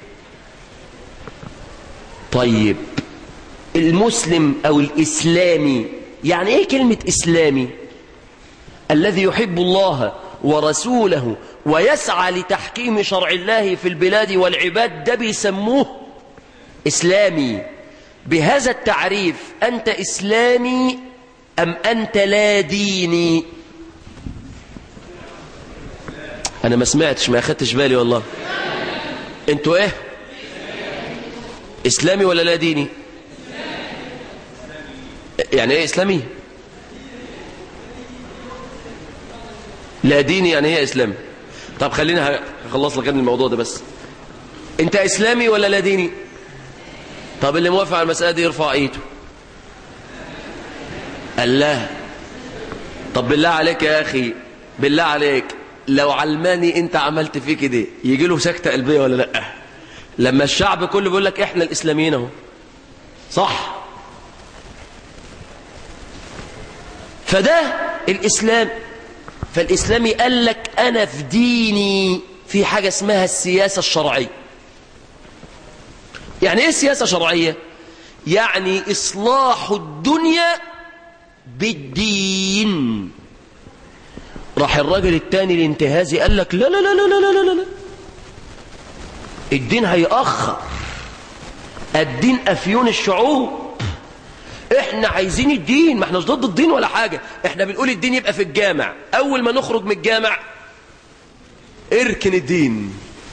طيب المسلم او الاسلامي يعني ايه كلمة اسلامي الذي يحب الله ورسوله ويسعى لتحكيم شرع الله في البلاد والعباد ده بيسموه اسلامي بهذا التعريف انت اسلامي أم أنت لا ديني أنا ما سمعتش ما أخدتش بالي والله أنتوا إيه إسلامي ولا لا ديني يعني إيه إسلامي لا ديني يعني هي إسلامي طب خلينا هخلص لك الموضوع ده بس أنت إسلامي ولا لا ديني طب اللي موافق على المسألة دي يرفع ايده الله طب بالله عليك يا أخي بالله عليك لو علماني انت عملت فيه كده يجي له سكتة قلبية ولا لا لما الشعب كله بيقول لك احنا الإسلاميين اهو صح فده الإسلام فالإسلامي قال لك أنا في ديني في حاجة اسمها السياسة الشرعية يعني ايه سياسة شرعية يعني إصلاح الدنيا بالدين راح الراجل التاني الانتهازي قال لك لا لا لا لا لا لا لا الدين هيأخر الدين أفيون الشعوب احنا عايزين الدين ما احنا مش ضد الدين ولا حاجة احنا بنقول الدين يبقى في الجامع اول ما نخرج من الجامع اركن الدين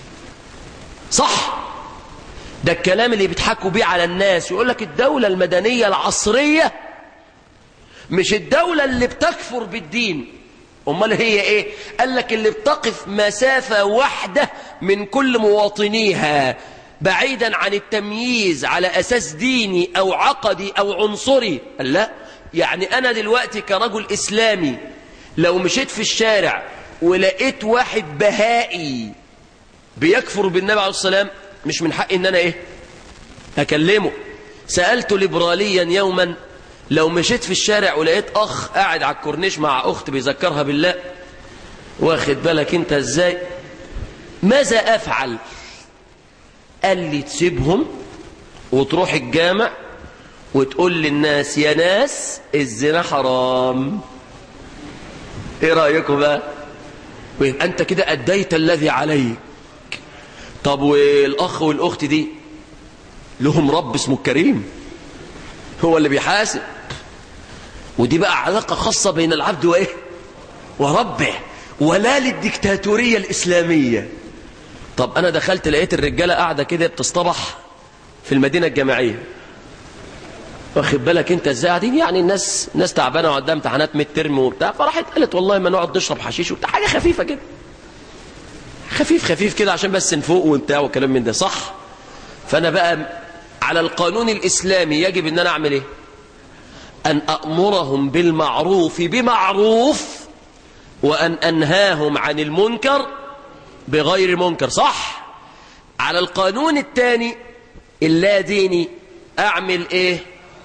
صح ده الكلام اللي بيضحكوا بيه على الناس يقول لك الدولة المدنية العصرية مش الدولة اللي بتكفر بالدين امال هي ايه قال لك اللي بتقف مسافة واحدة من كل مواطنيها بعيدا عن التمييز على اساس ديني او عقدي او عنصري قال لا يعني انا دلوقتي كرجل اسلامي لو مشيت في الشارع ولقيت واحد بهائي بيكفر بالنبي عليه السلام مش من حقي ان انا ايه اكلمه سألت ليبراليا يوما لو مشيت في الشارع ولقيت اخ قاعد على الكورنيش مع اخت بيذكرها بالله واخد بالك انت ازاي ماذا افعل قال لي تسيبهم وتروح الجامع وتقول للناس يا ناس الزنا حرام ايه رايكم بقى ويبقى انت كده اديت الذي عليك طب والاخ والاخت دي لهم رب اسمه الكريم هو اللي بيحاسب ودي بقى علاقة خاصة بين العبد وإيه وربه ولا للديكتاتورية الإسلامية طب أنا دخلت لقيت الرجالة قاعدة كده بتصطبح في المدينة الجامعية واخد بالك انت ازاي قاعدين يعني الناس ناس تعبانه وعندها امتحانات ميد ترم وبتاع فراحت قالت والله ما نقعد نشرب حشيش وبتاع حاجه خفيفه كده خفيف خفيف كده عشان بس نفوق وبتاع وكلام من ده صح فانا بقى على القانون الاسلامي يجب ان انا اعمل ايه ان امرهم بالمعروف بمعروف وان انهاهم عن المنكر بغير منكر صح على القانون الثاني اللا ديني اعمل ايه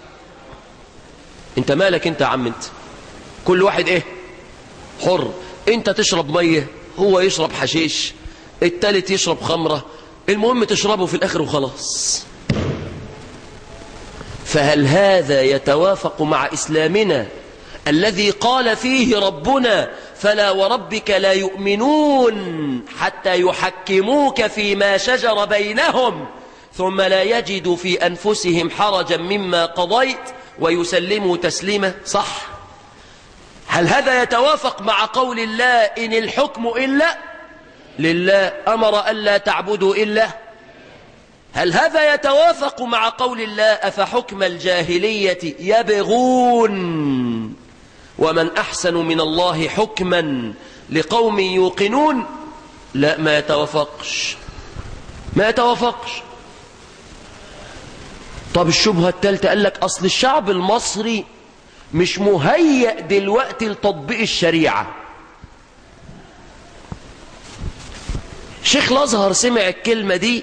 انت مالك انت يا عم انت كل واحد ايه حر انت تشرب ميه هو يشرب حشيش التالت يشرب خمره المهم تشربه في الاخر وخلاص فهل هذا يتوافق مع اسلامنا الذي قال فيه ربنا فلا وربك لا يؤمنون حتى يحكموك فيما شجر بينهم ثم لا يجدوا في أنفسهم حرجا مما قضيت ويسلموا تسليما صح هل هذا يتوافق مع قول الله إن الحكم إلا لله أمر ألا تعبدوا إلا هل هذا يتوافق مع قول الله أفحكم الجاهلية يبغون ومن أحسن من الله حكما لقوم يوقنون لا ما يتوافقش ما يتوافقش طب الشبهة الثالثة قال لك أصل الشعب المصري مش مهيأ دلوقتي لتطبيق الشريعة شيخ الأزهر سمع الكلمة دي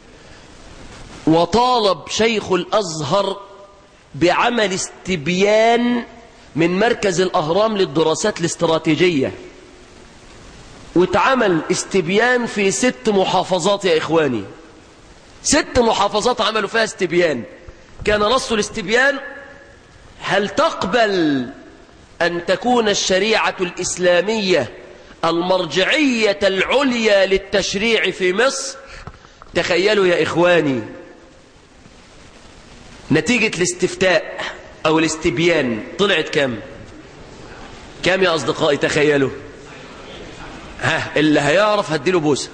وطالب شيخ الأزهر بعمل استبيان من مركز الأهرام للدراسات الاستراتيجية واتعمل استبيان في ست محافظات يا إخواني ست محافظات عملوا فيها استبيان كان نص الاستبيان هل تقبل أن تكون الشريعة الإسلامية المرجعية العليا للتشريع في مصر تخيلوا يا إخواني نتيجة الاستفتاء أو الاستبيان طلعت كام كام يا أصدقائي تخيلوا ها اللي هيعرف هديله بوسة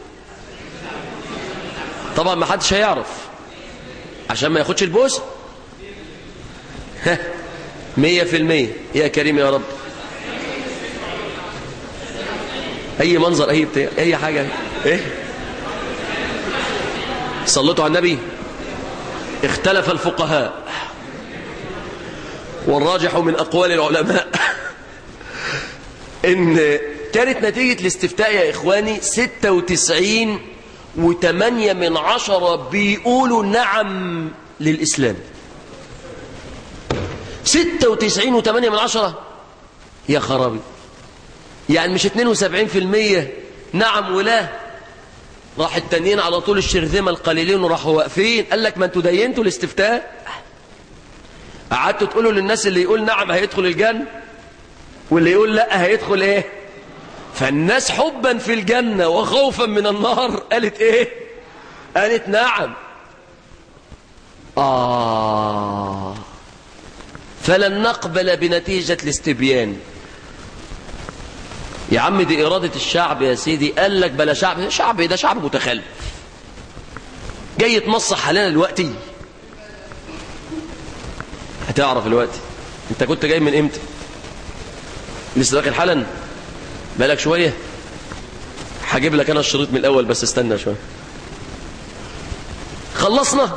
طبعا ما حدش هيعرف عشان ما ياخدش البوسة ها مية في المية يا كريم يا رب أي منظر أي بتاع أي حاجة إيه صلتوا على النبي اختلف الفقهاء والراجح من أقوال العلماء إن كانت نتيجة الاستفتاء يا إخواني 96 وثمانية من عشرة بيقولوا نعم للإسلام 96 وثمانية من عشرة يا خرابي يعني مش 72% نعم ولا راح التانيين على طول الشرذمة القليلين وراحوا واقفين قال لك ما انتوا دينتوا الاستفتاء قعدتوا تقولوا للناس اللي يقول نعم هيدخل الجنة واللي يقول لا هيدخل ايه فالناس حبا في الجنة وخوفا من النار قالت ايه قالت نعم آه فلن نقبل بنتيجة الاستبيان يا عم دي إرادة الشعب يا سيدي قال لك بلا شعب شعب ده شعب متخلف جاي يتمصح علينا دلوقتي هتعرف دلوقتي انت كنت جاي من امتى لسه داخل حالا بالك شويه هجيب لك انا الشريط من الاول بس استنى شويه خلصنا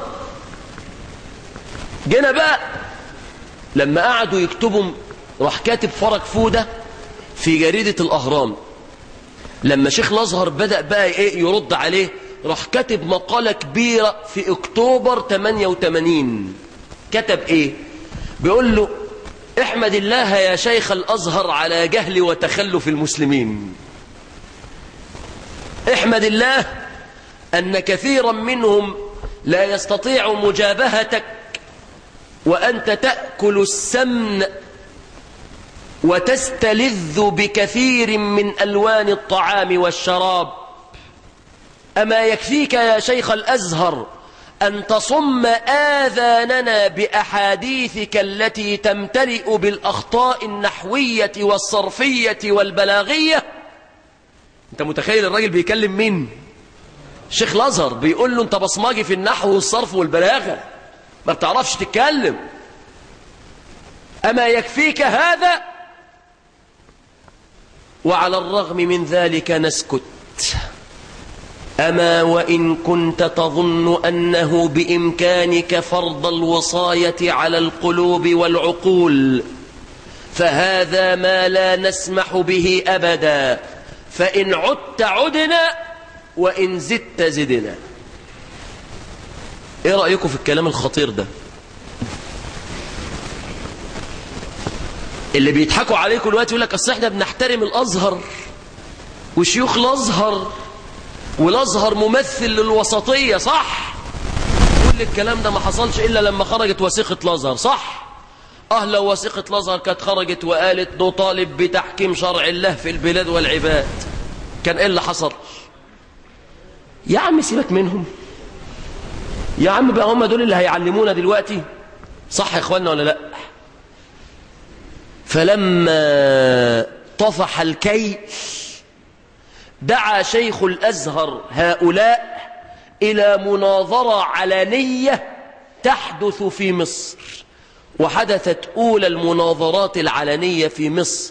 جينا بقى لما قعدوا يكتبوا راح كاتب فرج فوده في جريدة الأهرام لما شيخ الأزهر بدأ بقى إيه يرد عليه راح كاتب مقالة كبيرة في أكتوبر 88 كتب إيه بيقول له احمد الله يا شيخ الأزهر على جهل وتخلف المسلمين احمد الله أن كثيرا منهم لا يستطيع مجابهتك وأنت تأكل السمن وتستلذ بكثير من ألوان الطعام والشراب أما يكفيك يا شيخ الأزهر أن تصم آذاننا بأحاديثك التي تمتلئ بالأخطاء النحوية والصرفية والبلاغية أنت متخيل الراجل بيكلم مين شيخ الأزهر بيقول له أنت بصماجي في النحو والصرف والبلاغة ما بتعرفش تتكلم أما يكفيك هذا وعلى الرغم من ذلك نسكت أما وإن كنت تظن أنه بإمكانك فرض الوصاية على القلوب والعقول فهذا ما لا نسمح به أبدا فإن عدت عدنا وإن زدت زدنا إيه رأيكم في الكلام الخطير ده اللي بيضحكوا عليكم دلوقتي يقول لك اصل احنا بنحترم الازهر وشيوخ الازهر والازهر ممثل للوسطيه صح كل الكلام ده ما حصلش الا لما خرجت وثيقه الازهر صح اه لو وثيقه الازهر كانت خرجت وقالت نطالب بتحكيم شرع الله في البلاد والعباد كان ايه اللي حصل يا عم سيبك منهم يا عم بقى هم دول اللي هيعلمونا دلوقتي صح يا اخوانا ولا لا فلما طفح الكي دعا شيخ الأزهر هؤلاء إلى مناظرة علنية تحدث في مصر وحدثت أولى المناظرات العلنية في مصر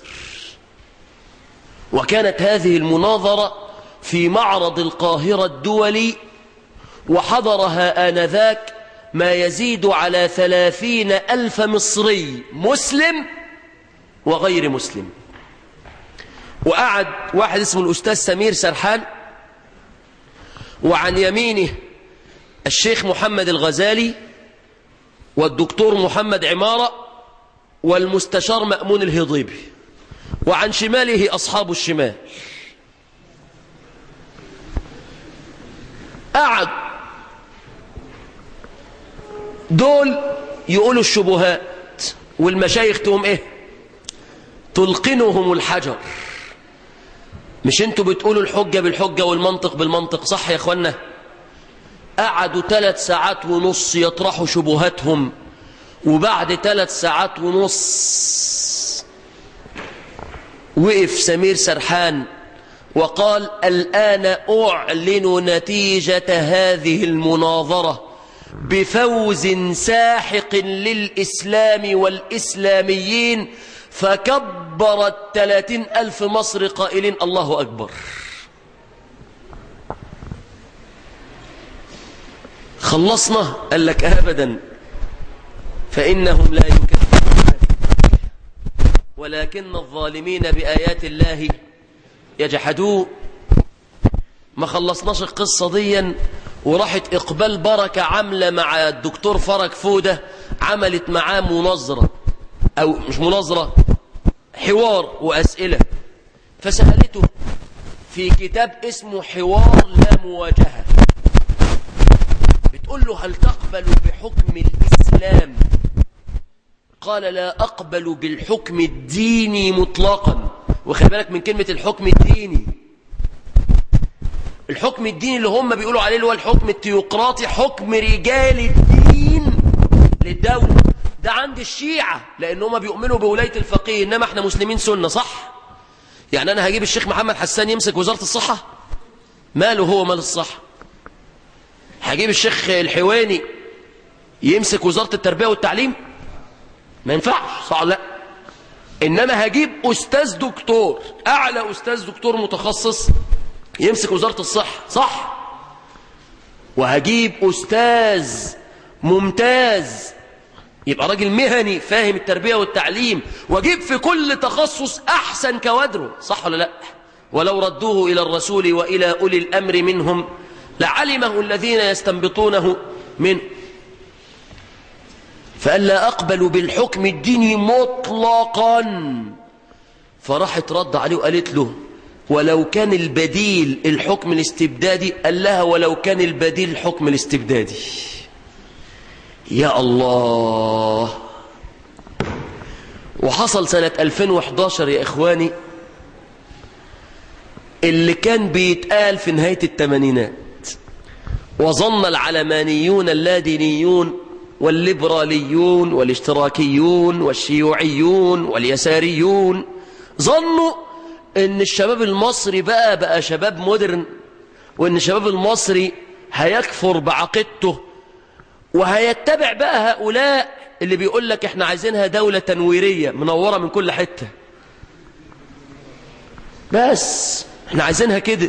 وكانت هذه المناظرة في معرض القاهرة الدولي وحضرها آنذاك ما يزيد على ثلاثين ألف مصري مسلم وغير مسلم وقعد واحد اسمه الأستاذ سمير سرحان وعن يمينه الشيخ محمد الغزالي والدكتور محمد عمارة والمستشار مأمون الهضيبي وعن شماله أصحاب الشمال قعد دول يقولوا الشبهات والمشايخ تقوم ايه تلقنهم الحجر مش انتوا بتقولوا الحجة بالحجة والمنطق بالمنطق صح يا اخوانا قعدوا ثلاث ساعات ونص يطرحوا شبهاتهم وبعد ثلاث ساعات ونص وقف سمير سرحان وقال الآن أعلن نتيجة هذه المناظرة بفوز ساحق للإسلام والإسلاميين فكبر الثلاثين ألف مصر قائلين الله أكبر خلصنا قال لك أبدا فإنهم لا يكذبون ولكن الظالمين بآيات الله يجحدون ما خلصناش القصة ديا وراحت إقبال بركة عاملة مع الدكتور فرج فودة عملت معاه مناظرة أو مش مناظرة حوار وأسئلة فسألته في كتاب اسمه حوار لا مواجهة بتقول له هل تقبل بحكم الإسلام قال لا أقبل بالحكم الديني مطلقا وخلي بالك من كلمة الحكم الديني الحكم الديني اللي هم بيقولوا عليه اللي هو الحكم التيوقراطي حكم رجال الدين للدولة ده عند الشيعة لأن هم بيؤمنوا بولاية الفقيه إنما احنا مسلمين سنة صح يعني أنا هجيب الشيخ محمد حسان يمسك وزارة الصحة ماله هو مال الصحة هجيب الشيخ الحواني يمسك وزارة التربية والتعليم ما ينفعش صح لا إنما هجيب أستاذ دكتور أعلى أستاذ دكتور متخصص يمسك وزارة الصحة صح وهجيب أستاذ ممتاز يبقى راجل مهني فاهم التربية والتعليم واجيب في كل تخصص أحسن كوادره صح ولا لا ولو ردوه إلى الرسول وإلى أولي الأمر منهم لعلمه الذين يستنبطونه منه فقال لا أقبل بالحكم الديني مطلقا فراحت رد عليه وقالت له ولو كان البديل الحكم الاستبدادي قال لها ولو كان البديل الحكم الاستبدادي يا الله وحصل سنة 2011 يا إخواني اللي كان بيتقال في نهاية الثمانينات وظن العلمانيون اللادينيون والليبراليون والاشتراكيون والشيوعيون واليساريون ظنوا ان الشباب المصري بقى بقى شباب مودرن وان الشباب المصري هيكفر بعقيدته وهيتبع بقى هؤلاء اللي بيقول لك احنا عايزينها دولة تنويرية منورة من كل حتة بس احنا عايزينها كده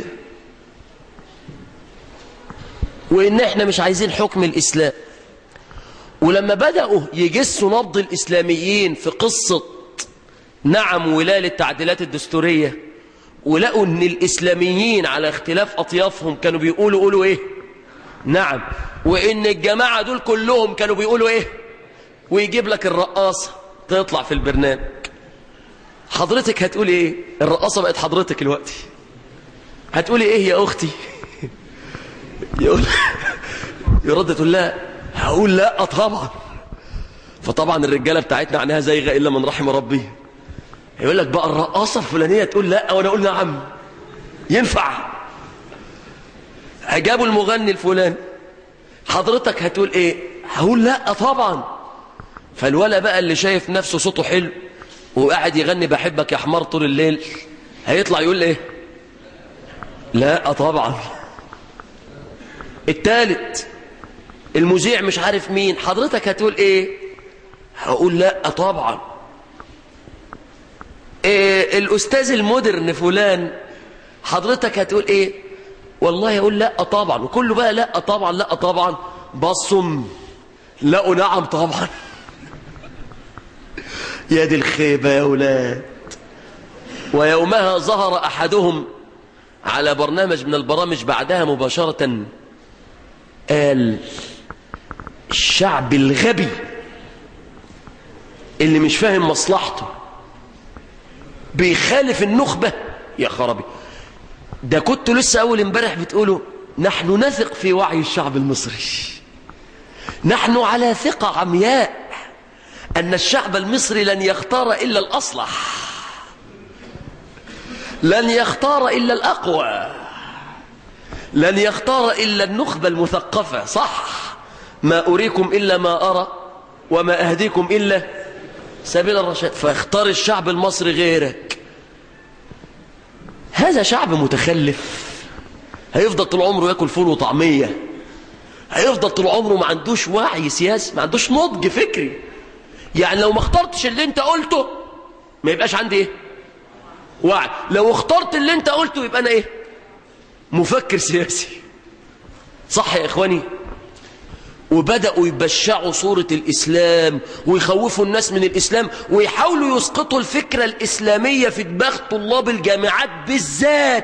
وان احنا مش عايزين حكم الاسلام ولما بدأوا يجسوا نبض الاسلاميين في قصة نعم ولا للتعديلات الدستورية ولقوا ان الاسلاميين على اختلاف اطيافهم كانوا بيقولوا قولوا ايه نعم وان الجماعة دول كلهم كانوا بيقولوا ايه ويجيب لك الرقاصة تطلع في البرنامج حضرتك هتقولي ايه الرقاصة بقت حضرتك الوقت هتقولي ايه يا اختي يقول يرد تقول لا هقول لا طبعا فطبعا الرجاله بتاعتنا عنها زيغه الا من رحم ربي يقول لك بقى الرقاصه الفلانيه تقول لا وانا اقول نعم ينفع جابوا المغني الفلاني حضرتك هتقول ايه هقول لا طبعا فالولا بقى اللي شايف نفسه صوته حلو وقاعد يغني بحبك يا حمار طول الليل هيطلع يقول ايه لا طبعا التالت المذيع مش عارف مين حضرتك هتقول ايه هقول لا طبعا إيه الاستاذ المودرن فلان حضرتك هتقول ايه والله يقول لا طبعا وكله بقى لا طبعا لا طبعا بصم لا نعم طبعا يا دي الخيبة يا ولاد ويومها ظهر أحدهم على برنامج من البرامج بعدها مباشرة قال الشعب الغبي اللي مش فاهم مصلحته بيخالف النخبة يا خرابي ده كنت لسه أول امبارح بتقولوا نحن نثق في وعي الشعب المصري نحن على ثقة عمياء أن الشعب المصري لن يختار إلا الأصلح لن يختار إلا الأقوى لن يختار إلا النخبة المثقفة صح ما أريكم إلا ما أرى وما أهديكم إلا سبيل الرشاد فاختار الشعب المصري غيرك هذا شعب متخلف هيفضل طول عمره ياكل فول وطعمية هيفضل طول عمره ما عندوش وعي سياسي ما عندوش نضج فكري يعني لو ما اخترتش اللي انت قلته ما يبقاش عندي ايه وعي لو اخترت اللي انت قلته يبقى انا ايه مفكر سياسي صح يا اخواني وبدأوا يبشعوا صورة الإسلام ويخوفوا الناس من الإسلام ويحاولوا يسقطوا الفكرة الإسلامية في دماغ طلاب الجامعات بالذات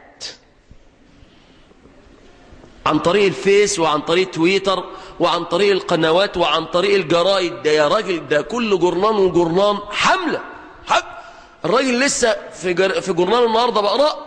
عن طريق الفيس وعن طريق تويتر وعن طريق القنوات وعن طريق الجرايد ده يا راجل ده كل جرنان وجرنان حملة حملة الراجل لسه في, جر... في جرنان النهاردة بقرأ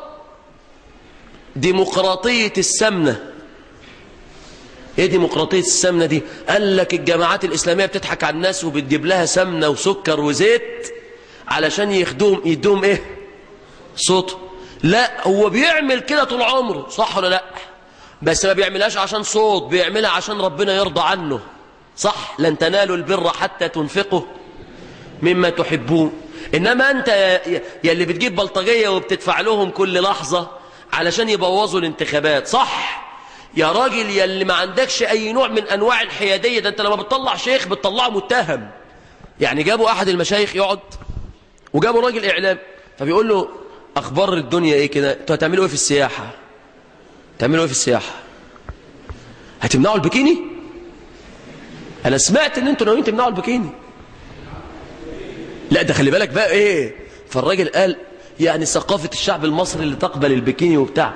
ديمقراطية السمنة ايه ديمقراطية السمنة دي قال لك الجماعات الإسلامية بتضحك على الناس وبتجيب لها سمنة وسكر وزيت علشان يخدوم يدوم ايه صوت لا هو بيعمل كده طول عمره صح ولا لا بس ما بيعملهاش عشان صوت بيعملها عشان ربنا يرضى عنه صح لن تنالوا البر حتى تنفقوا مما تحبون إنما أنت يا, يا اللي بتجيب بلطجية وبتدفع لهم كل لحظة علشان يبوظوا الانتخابات صح يا راجل يا اللي ما عندكش أي نوع من أنواع الحيادية ده أنت لما بتطلع شيخ بتطلعه متهم يعني جابوا أحد المشايخ يقعد وجابوا راجل إعلام فبيقول له أخبار الدنيا إيه كده أنتوا هتعملوا إيه في السياحة تعملوا إيه في السياحة هتمنعوا البكيني أنا سمعت إن أنتوا ناويين تمنعوا البكيني لا ده خلي بالك بقى إيه فالراجل قال يعني ثقافة الشعب المصري اللي تقبل البكيني وبتاع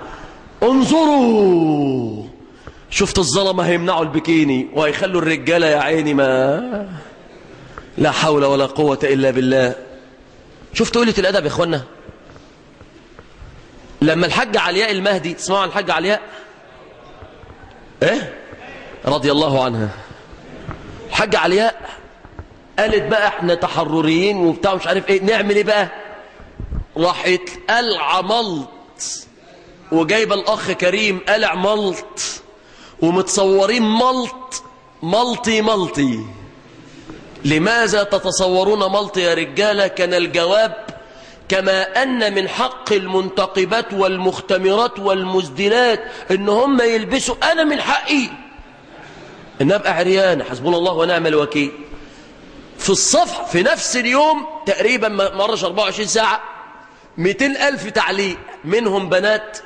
انظروا شفت الظلمة هيمنعوا البكيني وهيخلوا الرجالة يا عيني ما لا حول ولا قوة إلا بالله شفتوا قلة الأدب يا إخوانا لما الحاج علياء المهدي تسمعوا عن الحاج علياء ايه رضي الله عنها الحاج علياء قالت بقى احنا تحرريين وبتاع مش عارف ايه نعمل ايه بقى راحت قلع ملط وجايبه الاخ كريم قلع ملط ومتصورين ملط ملطي ملطي لماذا تتصورون ملط يا رجالة كان الجواب كما أن من حق المنتقبات والمختمرات والمزدنات إن هم يلبسوا أنا من حقي إن أبقى عريان حسبنا الله ونعم الوكيل في الصفحة في نفس اليوم تقريبا مرش 24 ساعة 200 ألف تعليق منهم بنات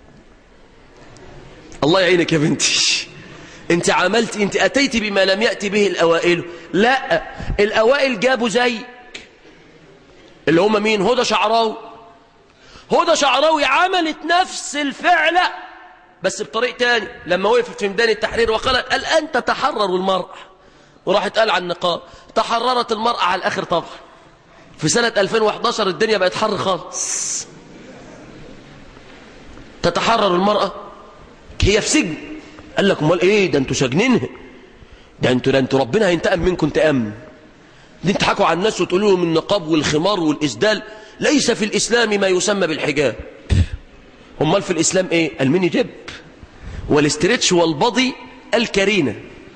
الله يعينك يا بنتي انت عملت انت اتيت بما لم يأتي به الاوائل لا الاوائل جابوا زيك اللي هم مين هدى شعراوي هدى شعراوي عملت نفس الفعل بس بطريق تاني لما وقفت في ميدان التحرير وقالت الان تتحرر المرأة وراحت قال عن النقاب تحررت المرأة على الاخر طبعا في سنة 2011 الدنيا بقت حر خالص تتحرر المرأة هي في سجن قال لك امال ايه ده انتوا ساجنينها ده انتوا ده انتوا ربنا هينتقم منكم انتقام دي تضحكوا على الناس وتقولوا لهم النقاب والخمار والاسدال ليس في الاسلام ما يسمى بالحجاب امال في الاسلام ايه الميني جيب والاسترتش والبضي الكرينه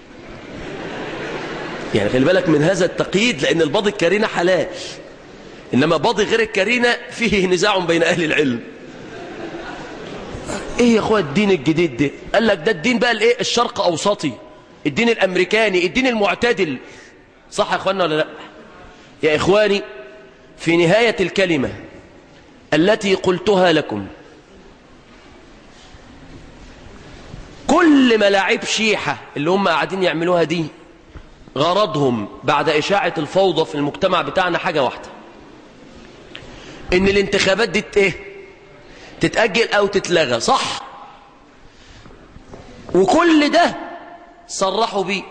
يعني خلي بالك من هذا التقييد لان البضي الكرينه حلال انما بضي غير الكرينه فيه نزاع بين اهل العلم ايه يا اخويا الدين الجديد ده قال لك ده الدين بقى الايه الشرق اوسطي الدين الامريكاني الدين المعتدل صح يا اخوانا ولا لا يا اخواني في نهاية الكلمة التي قلتها لكم كل ملاعب شيحة اللي هم قاعدين يعملوها دي غرضهم بعد إشاعة الفوضى في المجتمع بتاعنا حاجة واحدة إن الانتخابات دي ايه تتأجل أو تتلغى صح وكل ده صرحوا بيه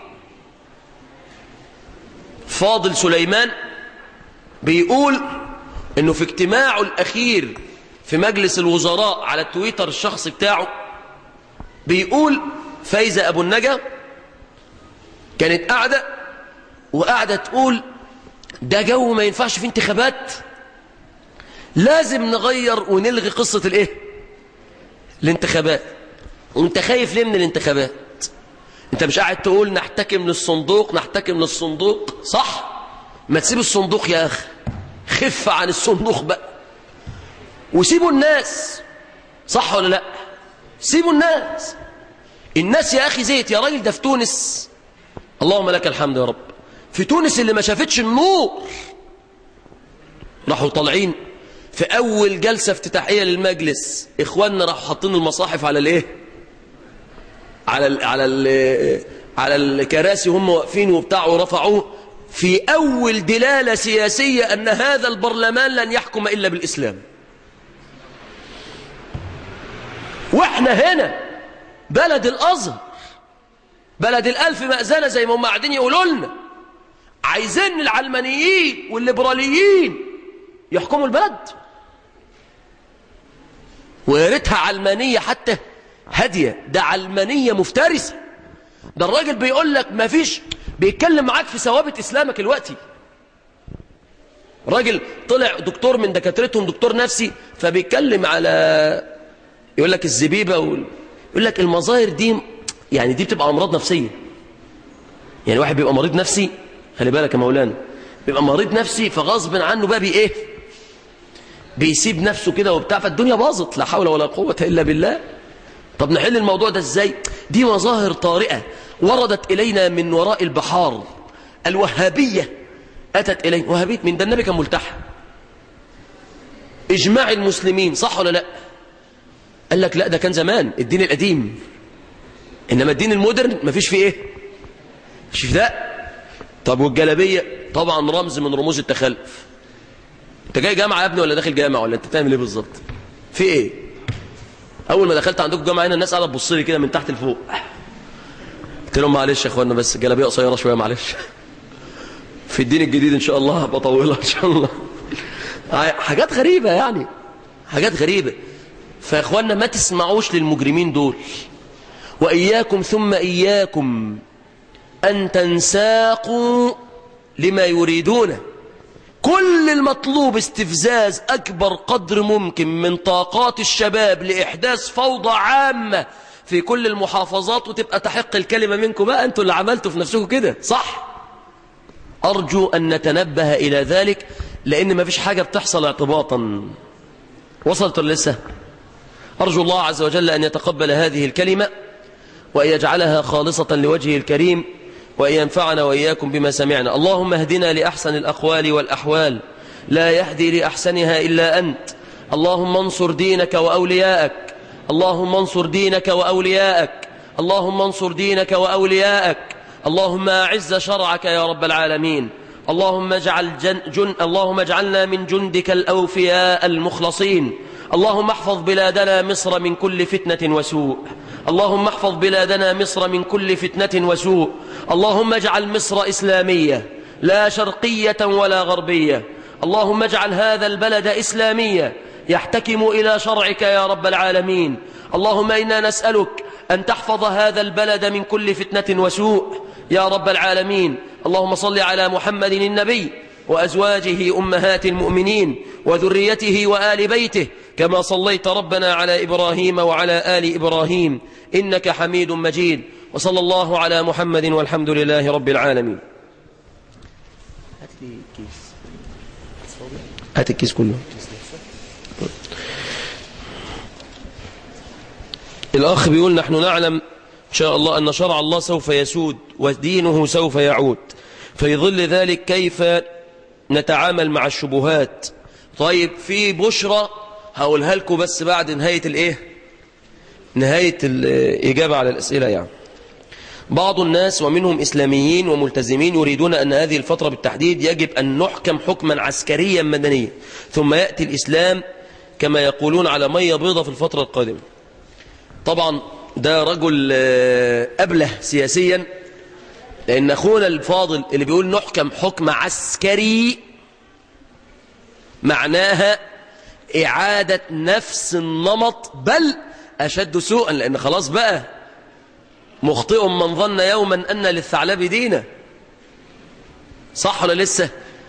فاضل سليمان بيقول انه في اجتماعه الاخير في مجلس الوزراء على التويتر الشخصي بتاعه بيقول فايزة ابو النجا كانت قاعدة وقاعدة تقول ده جو ما ينفعش في انتخابات لازم نغير ونلغي قصة الايه الانتخابات وانت خايف ليه من الانتخابات انت مش قاعد تقول نحتكم للصندوق نحتكم للصندوق صح ما تسيب الصندوق يا اخي خف عن الصندوق بقى وسيبوا الناس صح ولا لا سيبوا الناس الناس يا اخي زيت يا راجل ده في تونس اللهم لك الحمد يا رب في تونس اللي ما شافتش النور راحوا طالعين في اول جلسه افتتاحيه للمجلس اخواننا راحوا حاطين المصاحف على الايه على ال على ال على الكراسي هم واقفين وبتاع ورفعوه في اول دلاله سياسيه ان هذا البرلمان لن يحكم الا بالاسلام واحنا هنا بلد الازهر بلد الالف مأذنه زي ما هم قاعدين يقولوا لنا عايزين العلمانيين والليبراليين يحكموا البلد ويا ريتها علمانيه حتى هاديه ده علمانيه مفترسه ده الراجل بيقول لك ما فيش بيتكلم معاك في ثوابت اسلامك الوقتي راجل طلع دكتور من دكاترتهم دكتور نفسي فبيتكلم على يقول لك الزبيبه وال... يقول لك المظاهر دي يعني دي بتبقى امراض نفسيه يعني واحد بيبقى مريض نفسي خلي بالك يا مولانا بيبقى مريض نفسي فغصب عنه بقى بي ايه بيسيب نفسه كده وبتاع فالدنيا باظت لا حول ولا قوه الا بالله طب نحل الموضوع ده ازاي دي مظاهر طارئه وردت الينا من وراء البحار الوهابيه اتت الينا وهابيه من ده النبي كان ملتحى اجماع المسلمين صح ولا لا قال لك لا ده كان زمان الدين القديم انما الدين المودرن مفيش فيه ايه مش في ده طب والجلابيه طبعا رمز من رموز التخلف انت جاي جامعه يا ابني ولا داخل جامعه ولا انت بتعمل ايه بالظبط في ايه اول ما دخلت عندكم جامعه هنا الناس قاعده تبص لي كده من تحت لفوق قلت لهم معلش يا اخوانا بس الجلابيه قصيره شويه معلش في الدين الجديد ان شاء الله هبقى طويلها ان شاء الله حاجات غريبه يعني حاجات غريبه فيا اخوانا ما تسمعوش للمجرمين دول واياكم ثم اياكم ان تنساقوا لما يريدونه كل المطلوب استفزاز أكبر قدر ممكن من طاقات الشباب لإحداث فوضى عامة في كل المحافظات وتبقى تحق الكلمة منكم بقى أنتوا اللي عملتوا في نفسكم كده صح أرجو أن نتنبه إلى ذلك لأن ما فيش حاجة بتحصل اعتباطا وصلت ولا لسه أرجو الله عز وجل أن يتقبل هذه الكلمة وأن يجعلها خالصة لوجهه الكريم وأن ينفعنا وإياكم بما سمعنا اللهم اهدنا لأحسن الأقوال والأحوال لا يهدي لأحسنها إلا أنت اللهم انصر دينك وأولياءك اللهم انصر دينك وأولياءك اللهم انصر دينك وأولياءك اللهم أعز شرعك يا رب العالمين اللهم اجعل جن, جن اللهم اجعلنا من جندك الأوفياء المخلصين اللهم احفظ بلادنا مصر من كل فتنة وسوء اللهم احفظ بلادنا مصر من كل فتنة وسوء اللهم اجعل مصر إسلامية لا شرقية ولا غربية اللهم اجعل هذا البلد إسلامية يحتكم إلى شرعك يا رب العالمين اللهم إنا نسألك أن تحفظ هذا البلد من كل فتنة وسوء يا رب العالمين اللهم صل على محمد النبي وأزواجه أمهات المؤمنين وذريته وآل بيته كما صليت ربنا على إبراهيم وعلى آل إبراهيم إنك حميد مجيد وصلى الله على محمد والحمد لله رب العالمين هات لي كيس هات الكيس كله الأخ بيقول نحن نعلم إن شاء الله أن شرع الله سوف يسود ودينه سوف يعود في ظل ذلك كيف نتعامل مع الشبهات طيب في بشرة هقولها لكم بس بعد نهاية الايه نهاية الإجابة على الأسئلة يعني بعض الناس ومنهم إسلاميين وملتزمين يريدون أن هذه الفترة بالتحديد يجب أن نحكم حكما عسكريا مدنيا ثم يأتي الإسلام كما يقولون على مية بيضة في الفترة القادمة طبعا ده رجل أبله سياسيا لأن أخونا الفاضل اللي بيقول نحكم حكم عسكري معناها إعادة نفس النمط بل أشد سوءا لأن خلاص بقى مخطئ من ظن يوما أن للثعلب دينا صح ولا لسه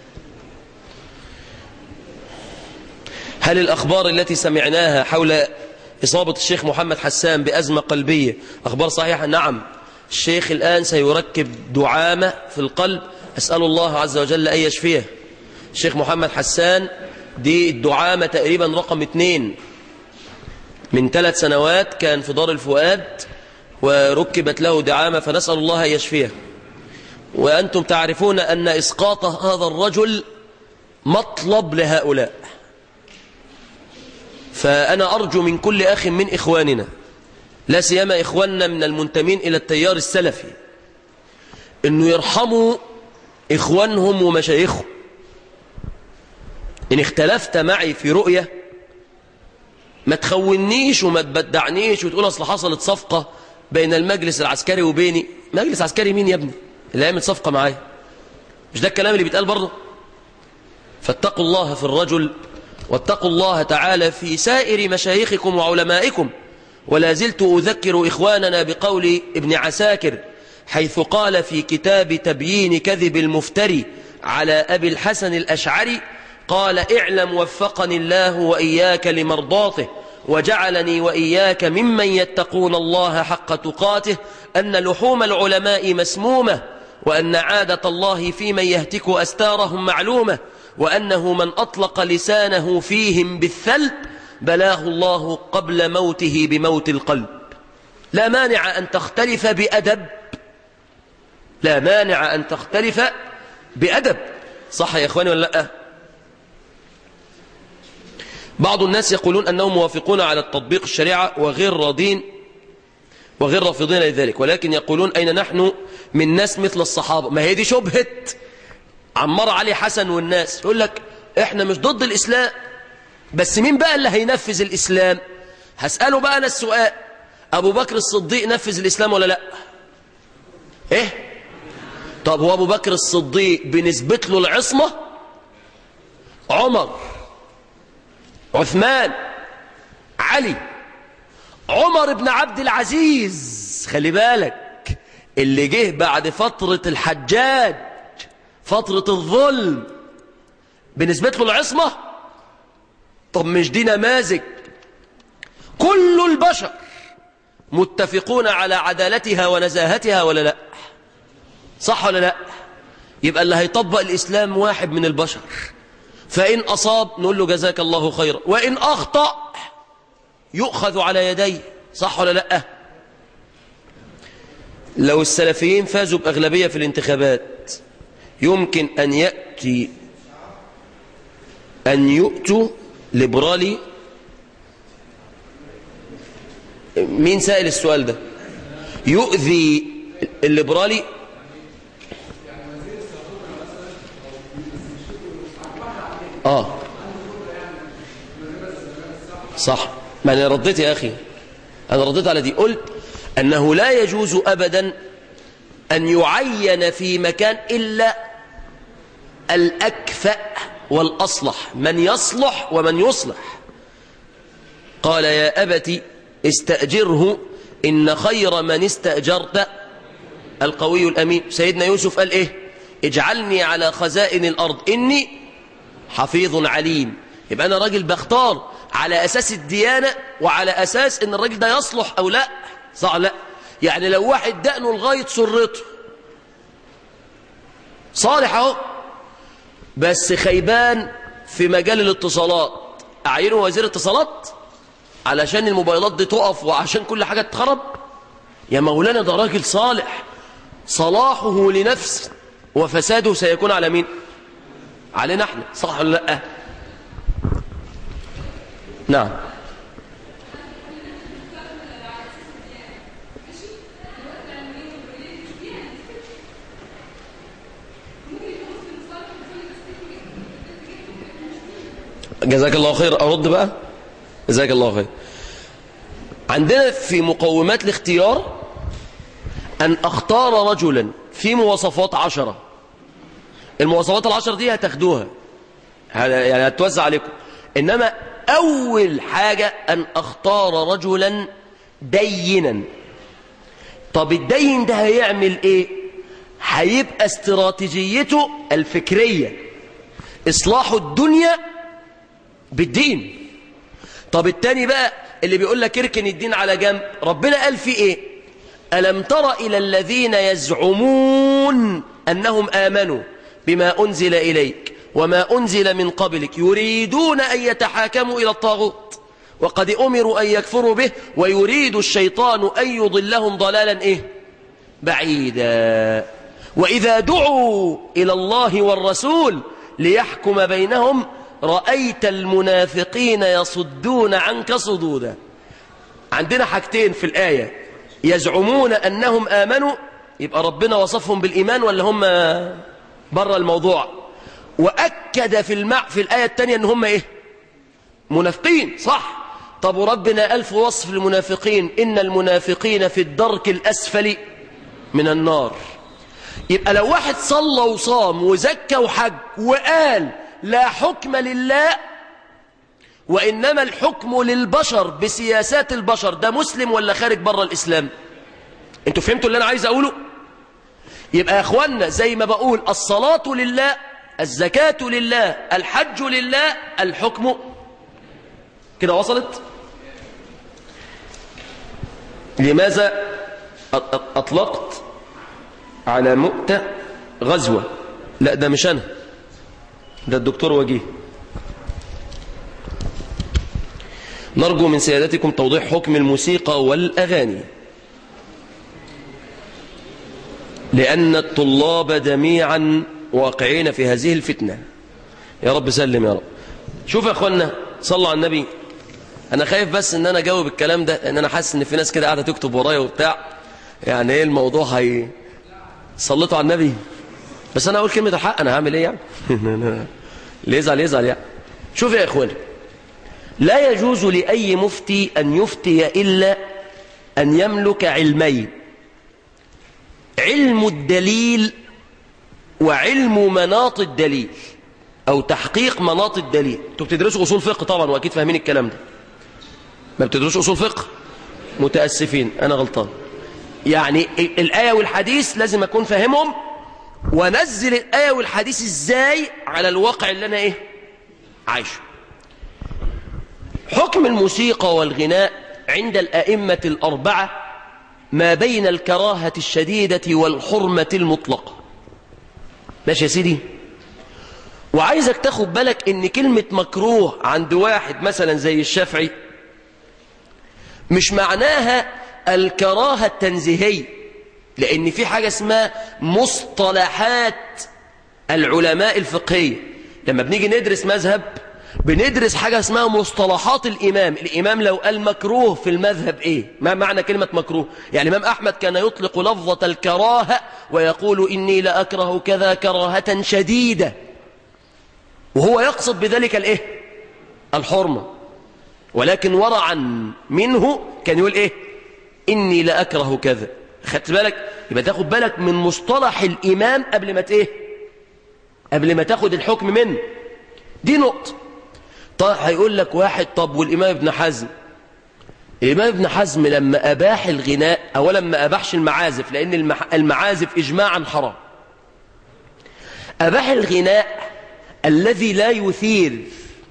هل الأخبار التي سمعناها حول إصابة الشيخ محمد حسان بأزمة قلبية أخبار صحيحة نعم الشيخ الآن سيركب دعامة في القلب أسأل الله عز وجل أن يشفيه الشيخ محمد حسان دي الدعامة تقريبا رقم اثنين من ثلاث سنوات كان في دار الفؤاد وركبت له دعامة فنسأل الله أن يشفيه وأنتم تعرفون أن إسقاط هذا الرجل مطلب لهؤلاء فأنا أرجو من كل أخ من إخواننا لا سيما إخواننا من المنتمين إلى التيار السلفي أنه يرحموا إخوانهم ومشايخهم إن اختلفت معي في رؤية ما تخونيش وما تبدعنيش وتقول أصل حصلت صفقة بين المجلس العسكري وبيني مجلس عسكري مين يا ابني اللي عمل صفقة معايا مش ده الكلام اللي بيتقال برضه فاتقوا الله في الرجل واتقوا الله تعالى في سائر مشايخكم وعلمائكم ولا زلت أذكر إخواننا بقول ابن عساكر حيث قال في كتاب تبيين كذب المفتري على أبي الحسن الأشعري قال اعلم وفقني الله وإياك لمرضاته وجعلني وإياك ممن يتقون الله حق تقاته أن لحوم العلماء مسمومة وأن عادة الله في من يهتك أستارهم معلومة وأنه من أطلق لسانه فيهم بالثلب بلاه الله قبل موته بموت القلب لا مانع أن تختلف بأدب لا مانع أن تختلف بأدب صح يا إخواني ولا لا بعض الناس يقولون أنهم موافقون على تطبيق الشريعة وغير راضين وغير رافضين لذلك ولكن يقولون أين نحن من ناس مثل الصحابة ما هي دي شبهة عمار علي حسن والناس يقول لك احنا مش ضد الإسلام بس مين بقى اللي هينفذ الإسلام هسأله بقى أنا السؤال أبو بكر الصديق نفذ الإسلام ولا لا إيه طب هو أبو بكر الصديق بنسبة له العصمة عمر عثمان علي عمر بن عبد العزيز خلي بالك اللي جه بعد فترة الحجاج فترة الظلم بالنسبة له العصمة طب مش دي نماذج كل البشر متفقون على عدالتها ونزاهتها ولا لا صح ولا لا يبقى اللي هيطبق الإسلام واحد من البشر فإن أصاب نقول له جزاك الله خيرا وإن أخطأ يؤخذ على يديه صح ولا لا لو السلفيين فازوا بأغلبية في الانتخابات يمكن أن يأتي أن يؤتوا ليبرالي مين سائل السؤال ده يؤذي الليبرالي آه صح ما أنا رديت يا أخي أنا رديت على دي قلت أنه لا يجوز أبدا أن يعين في مكان إلا الأكفأ والأصلح من يصلح ومن يصلح قال يا أبت استأجره إن خير من استأجرت القوي الأمين سيدنا يوسف قال إيه اجعلني على خزائن الأرض إني حفيظ عليم يبقى أنا راجل بختار على أساس الديانة وعلى أساس إن الراجل ده يصلح أو لا صح لا يعني لو واحد دقنه لغاية سرته صالح اهو بس خيبان في مجال الاتصالات أعينه وزير اتصالات علشان الموبايلات دي تقف وعشان كل حاجة تخرب يا مولانا ده راجل صالح صلاحه لنفس وفساده سيكون على مين علينا احنا صح ولا لا نعم جزاك الله خير أرد بقى جزاك الله خير عندنا في مقومات الاختيار أن أختار رجلا في مواصفات عشرة المواصفات العشرة دي هتاخدوها يعني هتوزع عليكم إنما أول حاجة أن أختار رجلا دينا طب الدين ده هيعمل إيه هيبقى استراتيجيته الفكرية إصلاح الدنيا بالدين طب التاني بقى اللي بيقول لك اركن الدين على جنب ربنا قال فيه ايه ألم تر إلى الذين يزعمون أنهم آمنوا بما أنزل إليك وما أنزل من قبلك يريدون أن يتحاكموا إلى الطاغوت وقد أمروا أن يكفروا به ويريد الشيطان أن يضلهم ضلالا إيه بعيدا وإذا دعوا إلى الله والرسول ليحكم بينهم رأيت المنافقين يصدون عنك صدودا عندنا حاجتين في الآية يزعمون أنهم آمنوا يبقى ربنا وصفهم بالإيمان ولا هم بره الموضوع وأكد في المع في الآية الثانية أن هم إيه منافقين صح طب وربنا ألف وصف المنافقين إن المنافقين في الدرك الأسفل من النار يبقى لو واحد صلى وصام وزكى وحج وقال لا حكم لله وإنما الحكم للبشر بسياسات البشر ده مسلم ولا خارج بره الإسلام انتوا فهمتوا اللي أنا عايز أقوله يبقى يا أخوانا زي ما بقول الصلاة لله الزكاة لله الحج لله الحكم كده وصلت لماذا أطلقت على مؤتة غزوة لا ده مش أنا ده الدكتور وجيه نرجو من سيادتكم توضيح حكم الموسيقى والأغاني لأن الطلاب جميعا واقعين في هذه الفتنة يا رب سلم يا رب شوف يا أخوانا صلوا على النبي أنا خايف بس أن أنا أجاوب الكلام ده لأن أنا حاسس أن في ناس كده قاعدة تكتب ورايا وبتاع يعني إيه الموضوع هي صليتوا على النبي بس أنا أقول كلمة الحق أنا هعمل إيه يعني اللي يزعل يزعل يعني شوف يا إخواني لا يجوز لأي مفتي أن يفتي إلا أن يملك علمين علم الدليل وعلم مناط الدليل أو تحقيق مناط الدليل انتوا بتدرسوا أصول فقه طبعا وأكيد فاهمين الكلام ده ما بتدرسوا أصول فقه متأسفين أنا غلطان يعني الآية والحديث لازم أكون فاهمهم ونزل الآية والحديث إزاي على الواقع اللي أنا إيه عايشه حكم الموسيقى والغناء عند الأئمة الأربعة ما بين الكراهة الشديدة والحرمة المطلقة ماشي يا سيدي وعايزك تاخد بالك ان كلمة مكروه عند واحد مثلا زي الشافعي مش معناها الكراهة التنزيهية لان في حاجة اسمها مصطلحات العلماء الفقهية لما بنيجي ندرس مذهب بندرس حاجة اسمها مصطلحات الإمام الإمام لو قال مكروه في المذهب إيه ما معنى كلمة مكروه يعني الإمام أحمد كان يطلق لفظة الكراهة ويقول إني لأكره كذا كراهة شديدة وهو يقصد بذلك الإيه الحرمة ولكن ورعا منه كان يقول إيه إني لأكره كذا خدت بالك يبقى تاخد بالك من مصطلح الإمام قبل ما إيه قبل ما تاخد الحكم منه دي نقطة طيب هيقول لك واحد طب والإمام ابن حزم الإمام ابن حزم لما أباح الغناء أولا ما أباحش المعازف لأن المعازف إجماعا حرام أباح الغناء الذي لا يثير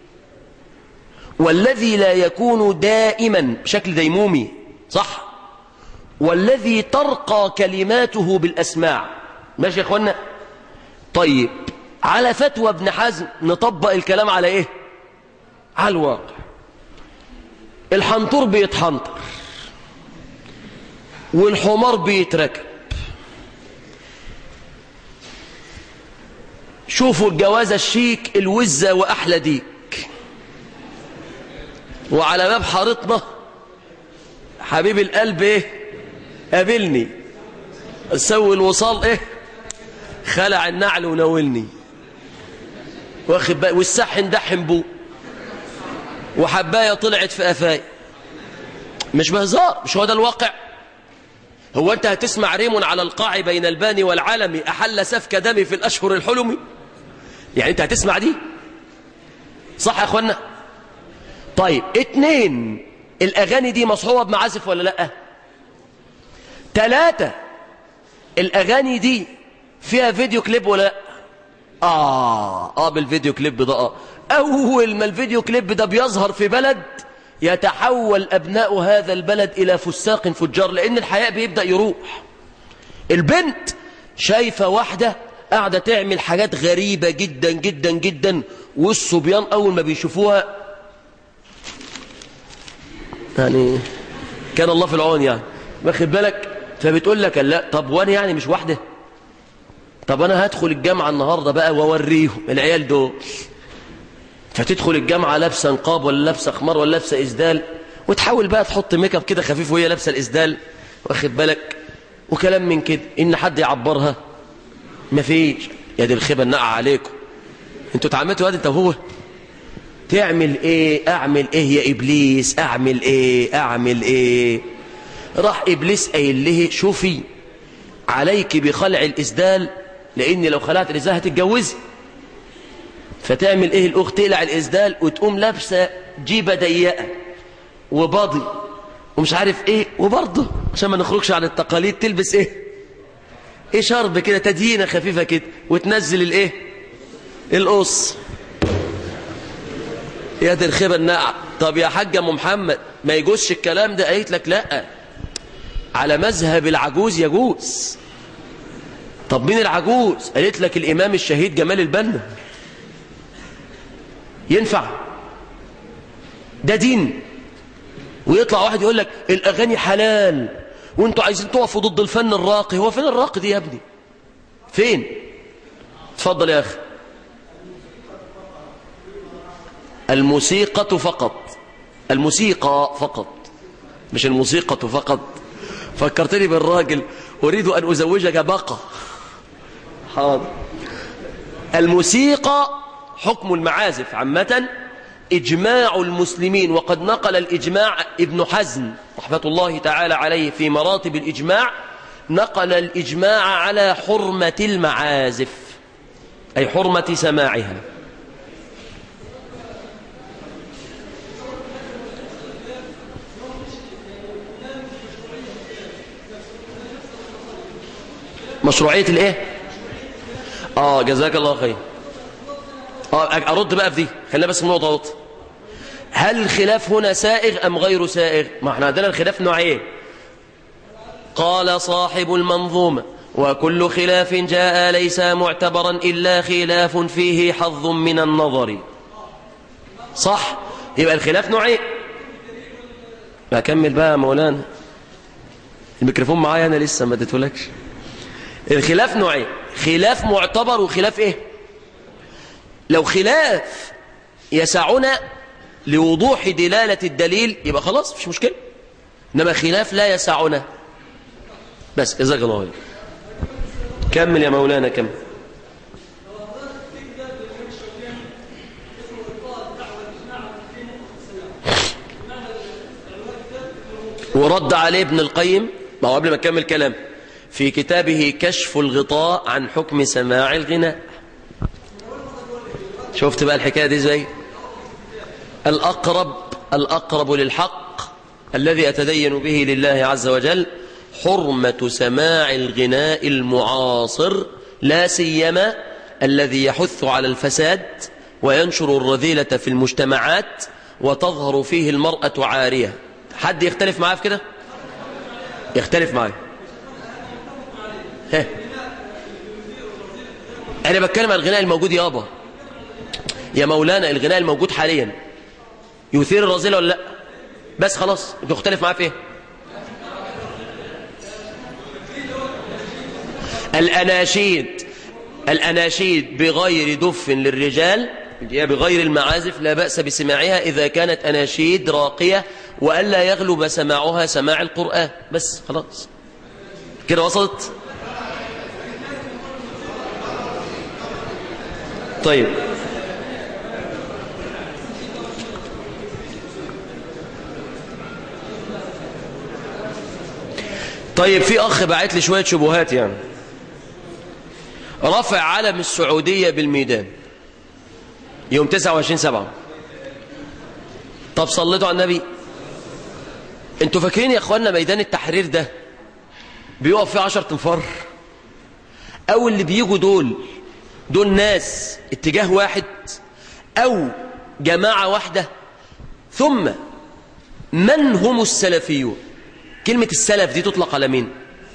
والذي لا يكون دائما بشكل ديمومي صح والذي ترقى كلماته بالأسماع ماشي يا أخوانا طيب على فتوى ابن حزم نطبق الكلام على ايه على الواقع الحنطور بيتحنطر والحمار بيتركب شوفوا الجوازة الشيك الوزة وأحلى ديك وعلى باب حارتنا حبيب القلب ايه قابلني سوي الوصال ايه خلع النعل وناولني واخد بقى والسحن دحن بو وحبايه طلعت في قفاي مش بهزار مش هو ده الواقع هو انت هتسمع ريم على القاع بين الباني والعالم احل سفك دمي في الاشهر الحلم يعني انت هتسمع دي صح يا اخوانا طيب اتنين الاغاني دي مصحوبه بمعازف ولا لا تلاتة الاغاني دي فيها فيديو كليب ولا لا آه آه بالفيديو كليب ده آه أول ما الفيديو كليب ده بيظهر في بلد يتحول أبناء هذا البلد إلى فساق فجار لأن الحياء بيبدأ يروح البنت شايفة واحدة قاعدة تعمل حاجات غريبة جدا جدا جدا والصبيان أول ما بيشوفوها يعني كان الله في العون يعني واخد بالك فبتقول لك لا طب وانا يعني مش واحدة طب انا هدخل الجامعة النهاردة بقى واوريهم العيال دول فتدخل الجامعة لابسة نقاب ولا لابسة خمار ولا لابسة إسدال وتحاول بقى تحط ميك اب كده خفيف وهي لابسة الإسدال واخد بالك وكلام من كده إن حد يعبرها مفيش يا دي الخيبة النقع عليكم انتوا اتعملتوا واد انت وهو تعمل ايه اعمل ايه يا ابليس اعمل ايه اعمل ايه راح ابليس قايل له شوفي عليك بخلع الاسدال لان لو خلعت الاسدال هتتجوزي فتعمل ايه الاخت تقلع الاسدال وتقوم لابسه جيبه ضيقه وباضي ومش عارف ايه وبرضه عشان ما نخرجش عن التقاليد تلبس ايه ايه شرب كده تدهينه خفيفه كده وتنزل الايه القص يا دي الخيبه النقع طب يا حاج ام محمد ما يجوزش الكلام ده قالت لك لا على مذهب العجوز يجوز طب مين العجوز قالت لك الامام الشهيد جمال البنا ينفع ده دين ويطلع واحد يقول لك الاغاني حلال وانتوا عايزين تقفوا ضد الفن الراقي هو فين الراقي دي يا ابني فين اتفضل يا اخي الموسيقى فقط الموسيقى فقط مش الموسيقى فقط فكرتني بالراجل أريد أن أزوجك بقى حاضر الموسيقى حكم المعازف عامة إجماع المسلمين وقد نقل الإجماع ابن حزم رحمة الله تعالى عليه في مراتب الإجماع نقل الإجماع على حرمة المعازف أي حرمة سماعها مشروعية الايه اه جزاك الله خير اه ارد بقى في دي خلينا بس النقطه نقطه هل الخلاف هنا سائغ ام غير سائغ ما احنا عندنا الخلاف نوعين قال صاحب المنظومه وكل خلاف جاء ليس معتبرا الا خلاف فيه حظ من النظر صح يبقى الخلاف نوعين اكمل بقى يا مولانا الميكروفون معايا انا لسه ما اديتهولكش الخلاف نوعين خلاف معتبر وخلاف ايه لو خلاف يسعنا لوضوح دلالة الدليل يبقى خلاص مش مشكلة إنما خلاف لا يسعنا بس جزاك الله خير كمل يا مولانا كمل ورد عليه ابن القيم ما هو قبل ما اكمل كلام في كتابه كشف الغطاء عن حكم سماع الغناء شفت بقى الحكاية دي ازاي الأقرب الأقرب للحق الذي أتدين به لله عز وجل حرمة سماع الغناء المعاصر لا سيما الذي يحث على الفساد وينشر الرذيلة في المجتمعات وتظهر فيه المرأة عارية حد يختلف معاه في كده يختلف معاه ها انا بتكلم عن الغناء الموجود يابا يا مولانا الغناء الموجود حاليا يثير الرذيله ولا لا بس خلاص انت مختلف معاه في ايه الاناشيد الاناشيد بغير دف للرجال هي بغير المعازف لا بأس بسماعها إذا كانت أناشيد راقية وألا يغلب سماعها سماع القرآن بس خلاص كده وصلت طيب طيب في أخ بعت لي شوية شبهات يعني رفع علم السعودية بالميدان يوم 29 سبعة طب صليتوا على النبي انتوا فاكرين يا اخوانا ميدان التحرير ده بيقف فيه 10 تنفار او اللي بيجوا دول دول ناس اتجاه واحد او جماعة واحدة ثم من هم السلفيون كلمة السلف دي تطلق على مين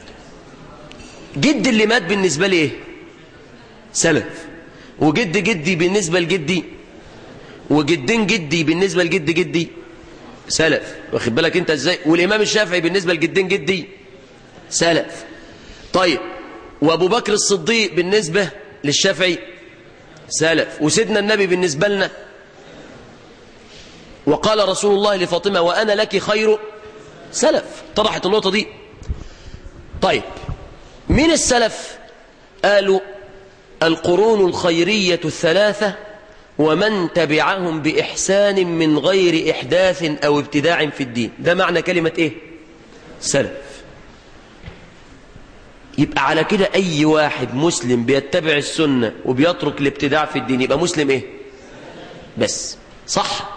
جد اللي مات بالنسبة لي ايه سلف وجد جدي بالنسبة لجدي وجدين جدي بالنسبة لجد جدي سلف واخد بالك انت ازاي والامام الشافعي بالنسبة لجدين جدي سلف طيب وابو بكر الصديق بالنسبة للشافعي سلف وسيدنا النبي بالنسبة لنا وقال رسول الله لفاطمة وأنا لك خير سلف طرحت النقطة دي طيب مين السلف قالوا القرون الخيرية الثلاثة ومن تبعهم بإحسان من غير إحداث أو ابتداع في الدين ده معنى كلمة إيه سلف يبقى على كده أي واحد مسلم بيتبع السنة وبيترك الابتداع في الدين يبقى مسلم إيه بس صح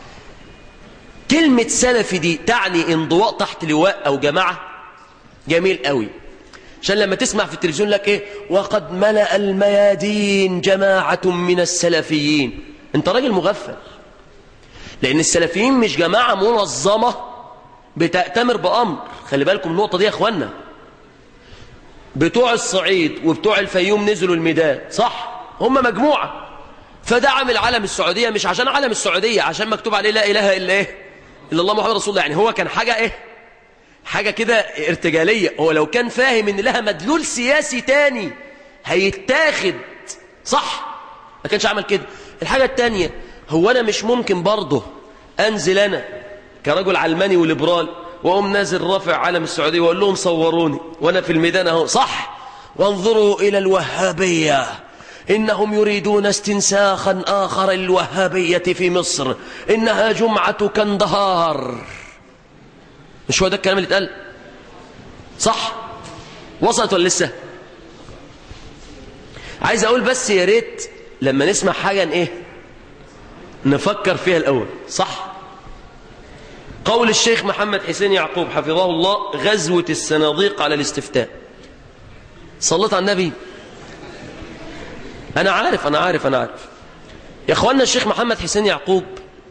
كلمة سلفي دي تعني انضواء تحت لواء أو جماعة جميل قوي عشان لما تسمع في التلفزيون لك ايه وقد ملأ الميادين جماعة من السلفيين انت راجل مغفل لأن السلفيين مش جماعة منظمة بتأتمر بأمر خلي بالكم النقطة دي يا اخوانا بتوع الصعيد وبتوع الفيوم نزلوا الميدان صح هم مجموعة فدعم العالم السعودية مش عشان علم السعودية عشان مكتوب عليه لا إله إلا إيه إلا الله محمد رسول الله يعني هو كان حاجة إيه حاجة كده ارتجالية هو لو كان فاهم إن لها مدلول سياسي تاني هيتاخد صح ما كانش عمل كده الحاجة التانية هو أنا مش ممكن برضه أنزل أنا كرجل علماني وليبرال وأقوم نازل رافع علم السعودية وأقول لهم صوروني وأنا في الميدان أهو صح وانظروا إلى الوهابية إنهم يريدون استنساخا آخر الوهابية في مصر إنها جمعة كندهار مش هو ده الكلام اللي اتقال صح وصلت ولا لسه عايز أقول بس يا ريت لما نسمع حاجة ن إيه نفكر فيها الأول صح قول الشيخ محمد حسين يعقوب حفظه الله غزوة الصناديق على الاستفتاء صلت على النبي أنا عارف أنا عارف أنا عارف يا أخوانا الشيخ محمد حسين يعقوب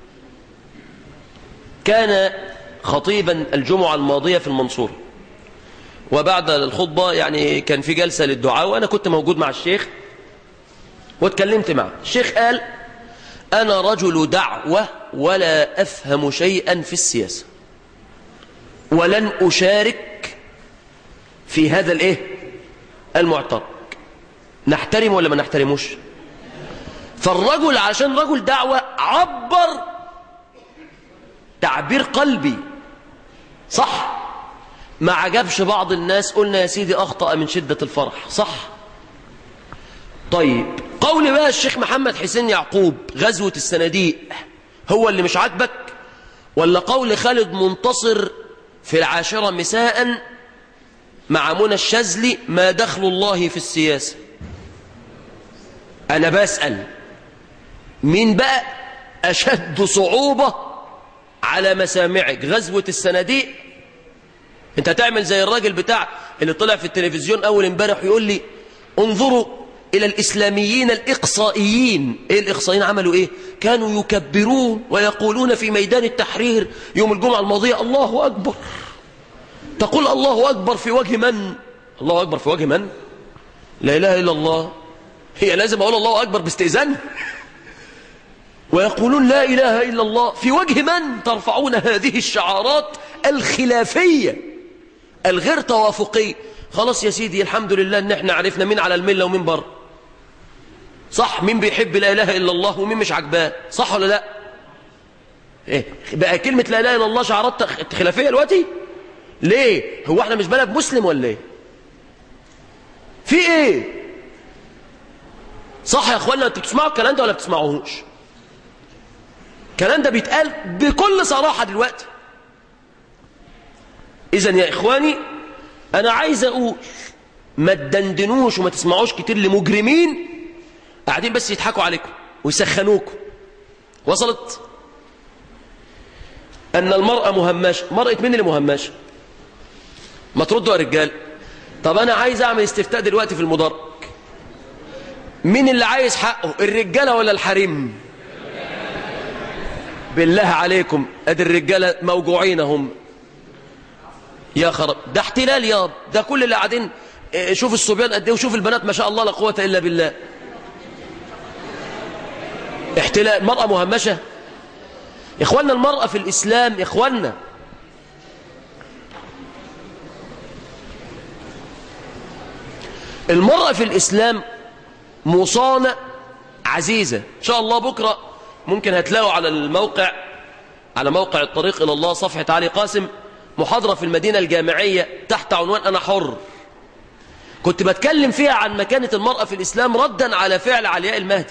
كان خطيبا الجمعة الماضية في المنصورة وبعد الخطبة يعني كان في جلسة للدعاء وأنا كنت موجود مع الشيخ واتكلمت معه الشيخ قال أنا رجل دعوة ولا أفهم شيئا في السياسة ولن أشارك في هذا الايه المعترك نحترم ولا ما نحترموش فالرجل عشان رجل دعوة عبر تعبير قلبي صح ما عجبش بعض الناس قلنا يا سيدي أخطأ من شدة الفرح صح طيب قول بقى الشيخ محمد حسين يعقوب غزوة الصناديق هو اللي مش عاجبك ولا قول خالد منتصر في العاشرة مساء مع منى الشاذلي ما دخل الله في السياسة أنا بسأل مين بقى أشد صعوبة على مسامعك غزوة الصناديق انت هتعمل زي الراجل بتاع اللي طلع في التلفزيون أول امبارح يقول لي انظروا إلى الإسلاميين الإقصائيين إيه الإقصائيين عملوا إيه كانوا يكبرون ويقولون في ميدان التحرير يوم الجمعة الماضية الله أكبر تقول الله أكبر في وجه من الله أكبر في وجه من لا إله إلا الله هي لازم أقول الله أكبر باستئذان ويقولون لا إله إلا الله في وجه من ترفعون هذه الشعارات الخلافية الغير توافقية خلاص يا سيدي الحمد لله ان احنا عرفنا مين على المله ومين بره صح مين بيحب لا اله الا الله ومين مش عجباه صح ولا لا ايه بقى كلمه لا اله الا الله شعارات خلافيه دلوقتي ليه هو احنا مش بلد مسلم ولا ايه في ايه صح يا اخوانا انتوا بتسمعوا الكلام ده ولا بتسمعوهوش الكلام ده بيتقال بكل صراحه دلوقتي اذا يا اخواني أنا عايز أقول ما تدندنوش وما تسمعوش كتير لمجرمين قاعدين بس يضحكوا عليكم ويسخنوكم وصلت أن المرأة مهمشة مرأة مين اللي مهمشة ما تردوا يا رجال طب أنا عايز أعمل استفتاء دلوقتي في المدرج مين اللي عايز حقه الرجالة ولا الحريم بالله عليكم ادي الرجالة موجوعين هم يا خرب ده احتلال يا ده كل اللي قاعدين اه، شوف الصبيان قد ايه وشوف البنات ما شاء الله لا قوة الا بالله احتلال مرأة مهمشة يا اخوانا المرأة في الاسلام يا اخوانا المرأة في الاسلام مصانة عزيزة ان شاء الله بكرة ممكن هتلاقوا على الموقع على موقع الطريق الى الله صفحة علي قاسم محاضرة في المدينة الجامعية تحت عنوان انا حر كنت بتكلم فيها عن مكانة المرأة في الاسلام ردا على فعل علياء المهدي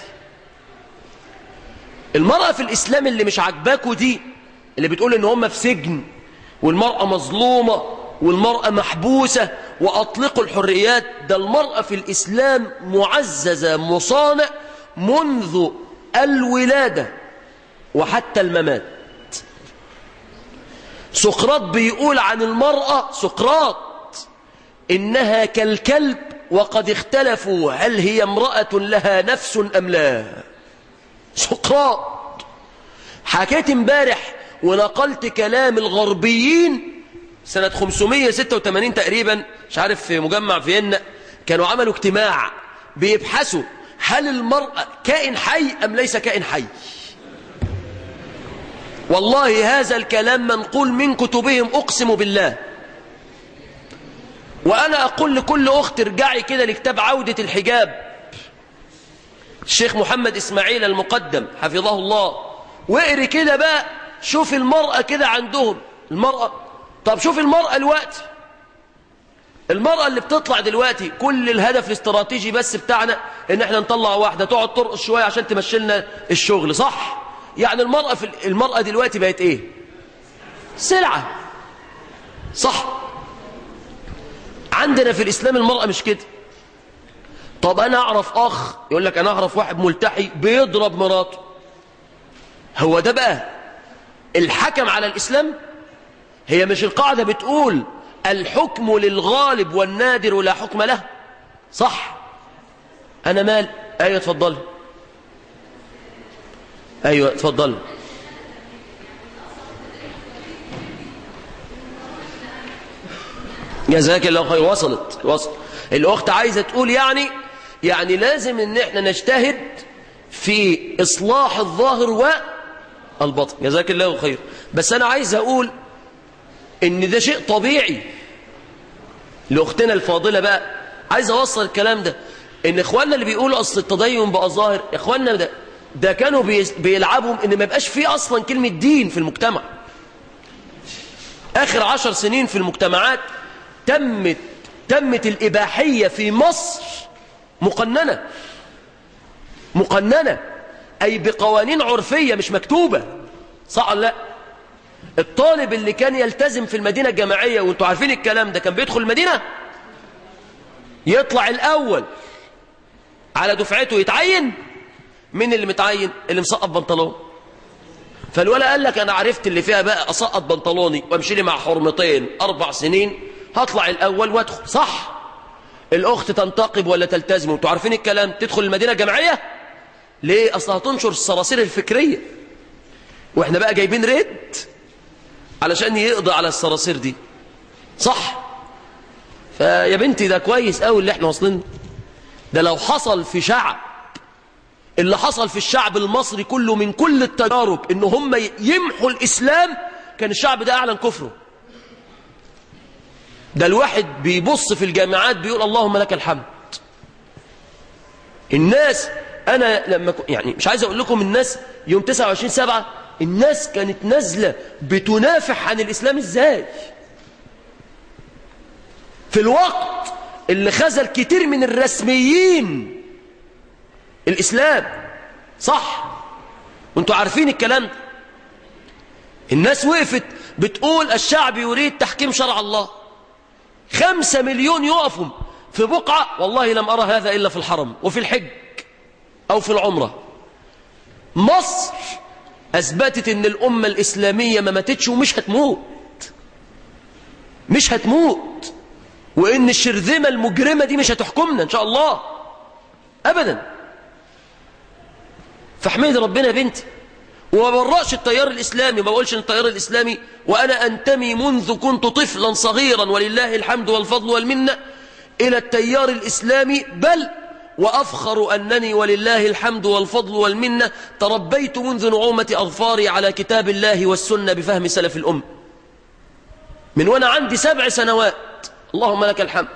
المرأة في الإسلام اللي مش عاجباكوا دي اللي بتقول إن هم في سجن والمرأة مظلومة والمرأة محبوسة وأطلقوا الحريات ده المرأة في الإسلام معززة مصانع منذ الولادة وحتى الممات سقراط بيقول عن المرأة سقراط إنها كالكلب وقد اختلفوا هل هي امرأة لها نفس أم لا سقراط حكيت امبارح ونقلت كلام الغربيين سنة 586 تقريبا مش عارف في مجمع فيينا كانوا عملوا اجتماع بيبحثوا هل المرأة كائن حي أم ليس كائن حي والله هذا الكلام منقول من كتبهم أقسم بالله وأنا أقول لكل أخت ارجعي كده لكتاب عودة الحجاب الشيخ محمد إسماعيل المقدم حفظه الله واقري كده بقى شوف المرأة كده عندهم المرأة طب شوف المرأة الوقت المرأة اللي بتطلع دلوقتي كل الهدف الاستراتيجي بس بتاعنا ان احنا نطلع واحدة تقعد ترقص شوية عشان تمشي لنا الشغل صح يعني المرأة في المرأة دلوقتي بقت ايه سلعة صح عندنا في الاسلام المرأة مش كده طب انا اعرف اخ يقول لك انا اعرف واحد ملتحي بيضرب مراته هو ده بقى الحكم على الاسلام هي مش القاعدة بتقول الحكم للغالب والنادر لا حكم له صح انا مال ايوه اتفضل ايوه اتفضل جزاك الله خير وصلت وصل الاخت عايزه تقول يعني يعني لازم ان احنا نجتهد في اصلاح الظاهر والباطن جزاك الله خير بس انا عايز اقول ان ده شيء طبيعي لاختنا الفاضله بقى عايز اوصل الكلام ده ان اخواننا اللي بيقولوا اصل التدين بقى ظاهر اخواننا ده ده كانوا بي- بيلعبوا ان ما يبقاش فيه اصلا كلمه دين في المجتمع اخر عشر سنين في المجتمعات تمت تمت الاباحيه في مصر مقننه مقننه اي بقوانين عرفيه مش مكتوبه صح ولا لا الطالب اللي كان يلتزم في المدينة الجامعية وانتوا عارفين الكلام ده كان بيدخل المدينة يطلع الأول على دفعته يتعين مين اللي متعين اللي مسقط بنطلون فالولا قال لك أنا عرفت اللي فيها بقى أسقط بنطلوني وامشي لي مع حرمتين أربع سنين هطلع الأول وادخل صح الأخت تنتقب ولا تلتزم وانتوا عارفين الكلام تدخل المدينة الجامعية ليه أصلا هتنشر الصراصير الفكرية واحنا بقى جايبين ريد علشان يقضي على الصراصير دي صح فيا بنتي ده كويس قوي اللي احنا واصلين ده لو حصل في شعب اللي حصل في الشعب المصري كله من كل التجارب ان هم يمحوا الاسلام كان الشعب ده اعلن كفره ده الواحد بيبص في الجامعات بيقول اللهم لك الحمد الناس انا لما كو- يعني مش عايز اقول لكم الناس يوم 29 7 الناس كانت نازله بتنافح عن الاسلام ازاي في الوقت اللي خذل كتير من الرسميين الاسلام صح وانتوا عارفين الكلام ده الناس وقفت بتقول الشعب يريد تحكيم شرع الله خمسة مليون يقفوا في بقعة والله لم أرى هذا إلا في الحرم وفي الحج أو في العمرة مصر أثبتت أن الأمة الإسلامية ما ماتتش ومش هتموت مش هتموت وأن الشرذمة المجرمة دي مش هتحكمنا إن شاء الله أبدا فاحمد ربنا يا بنتي وما برأش التيار الإسلامي ما بقولش إن التيار الإسلامي وأنا أنتمي منذ كنت طفلا صغيرا ولله الحمد والفضل والمنة إلى التيار الإسلامي بل وأفخر أنني ولله الحمد والفضل والمنة تربيت منذ نعومة أظفاري على كتاب الله والسنة بفهم سلف الأم من وأنا عندي سبع سنوات اللهم لك الحمد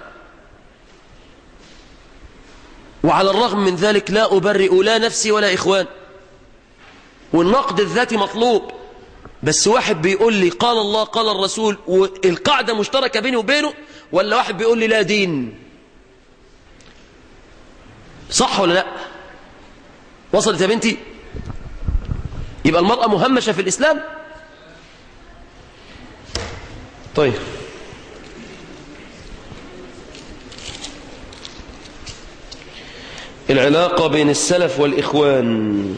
وعلى الرغم من ذلك لا أبرئ لا نفسي ولا إخوان والنقد الذاتي مطلوب بس واحد بيقول لي قال الله قال الرسول والقاعدة مشتركة بيني وبينه ولا واحد بيقول لي لا دين صح ولا لا وصلت يا بنتي يبقى المرأة مهمشة في الإسلام طيب العلاقة بين السلف والإخوان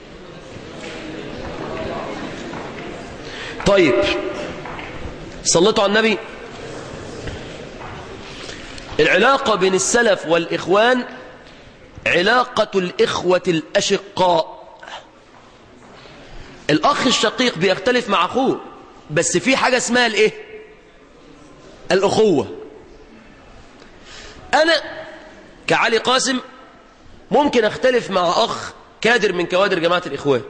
طيب صليتوا على النبي العلاقة بين السلف والإخوان علاقة الإخوة الأشقاء الأخ الشقيق بيختلف مع أخوه بس في حاجة اسمها الإيه الأخوة أنا كعلي قاسم ممكن أختلف مع أخ كادر من كوادر جماعة الإخوان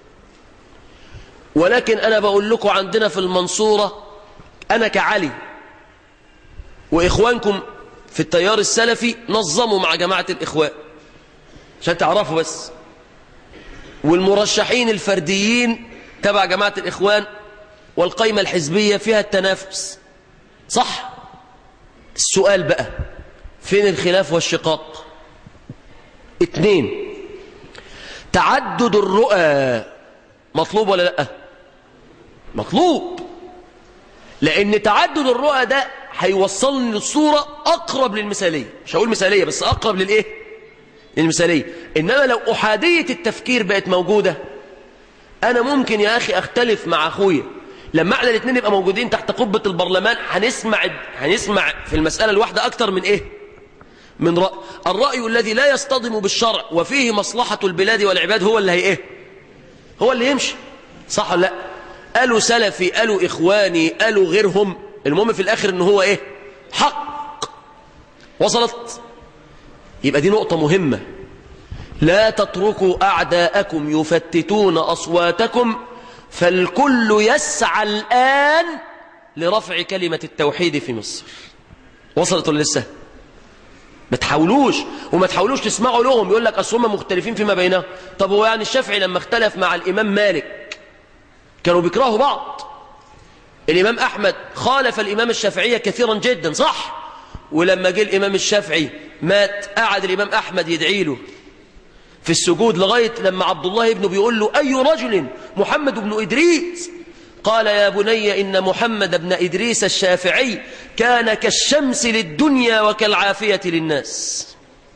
ولكن أنا بقول لكم عندنا في المنصورة أنا كعلي وإخوانكم في التيار السلفي نظموا مع جماعة الإخوان عشان تعرفوا بس والمرشحين الفرديين تبع جماعة الإخوان والقيمة الحزبية فيها التنافس صح السؤال بقى فين الخلاف والشقاق اتنين تعدد الرؤى مطلوب ولا لا مطلوب لان تعدد الرؤى ده هيوصلني للصورة اقرب للمثالية مش هقول مثالية بس اقرب للايه للمثالية انما لو احادية التفكير بقت موجودة انا ممكن يا اخي اختلف مع اخويا لما احنا الاثنين نبقى موجودين تحت قبة البرلمان هنسمع هنسمع في المسألة الواحدة اكتر من ايه من رأي الرأي الذي لا يصطدم بالشرع وفيه مصلحة البلاد والعباد هو اللي هي ايه هو اللي يمشي صح ولا لا قالوا سلفي قالوا إخواني قالوا غيرهم المهم في الآخر إن هو إيه حق وصلت يبقى دي نقطة مهمة لا تتركوا أعداءكم يفتتون أصواتكم فالكل يسعى الآن لرفع كلمة التوحيد في مصر وصلت ولا لسه ما تحاولوش وما تحاولوش تسمعوا لهم يقول لك أصل هم مختلفين فيما بينهم طب هو يعني الشافعي لما اختلف مع الإمام مالك كانوا بيكرهوا بعض الإمام أحمد خالف الإمام الشافعية كثيرا جدا صح ولما جه الإمام الشافعي مات قعد الإمام أحمد يدعي له في السجود لغاية لما عبد الله ابنه بيقول له أي رجل محمد بن إدريس قال يا بني إن محمد بن إدريس الشافعي كان كالشمس للدنيا وكالعافية للناس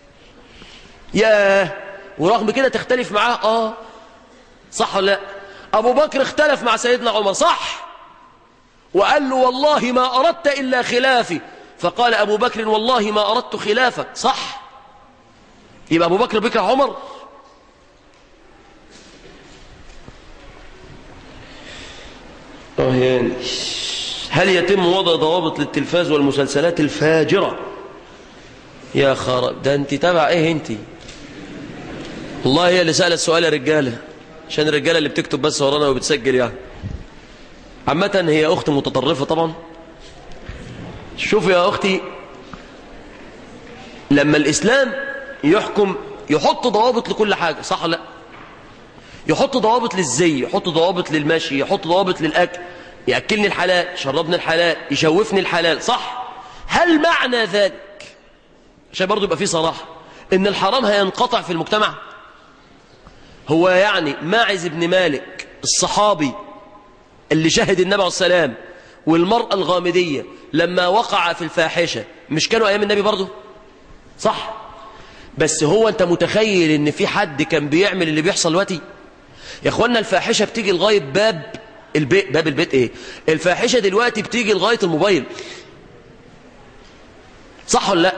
ياه ورغم كده تختلف معاه آه صح ولا لا أبو بكر اختلف مع سيدنا عمر صح وقال له والله ما أردت إلا خلافي فقال أبو بكر والله ما أردت خلافك صح يبقى أبو بكر بكره عمر آه يعني هل يتم وضع ضوابط للتلفاز والمسلسلات الفاجرة يا خراب ده انت تبع ايه انت والله هي اللي سألت سؤال يا رجالة عشان الرجالة اللي بتكتب بس ورانا وبتسجل يعني عامة هي أخت متطرفة طبعا شوف يا أختي لما الإسلام يحكم يحط ضوابط لكل حاجة صح ولا لا يحط ضوابط للزي يحط ضوابط للمشي يحط ضوابط للأكل يأكلني الحلال يشربني الحلال يشوفني الحلال صح هل معنى ذلك عشان برضو يبقى فيه صراحة ان الحرام هينقطع في المجتمع هو يعني ماعز بن مالك الصحابي اللي شهد النبي عليه السلام والمرأة الغامدية لما وقع في الفاحشة مش كانوا أيام النبي برضو صح بس هو أنت متخيل ان في حد كان بيعمل اللي بيحصل دلوقتي يا اخوانا الفاحشة بتيجي لغاية باب البيت باب البيت ايه الفاحشة دلوقتي بتيجي لغاية الموبايل صح ولا لا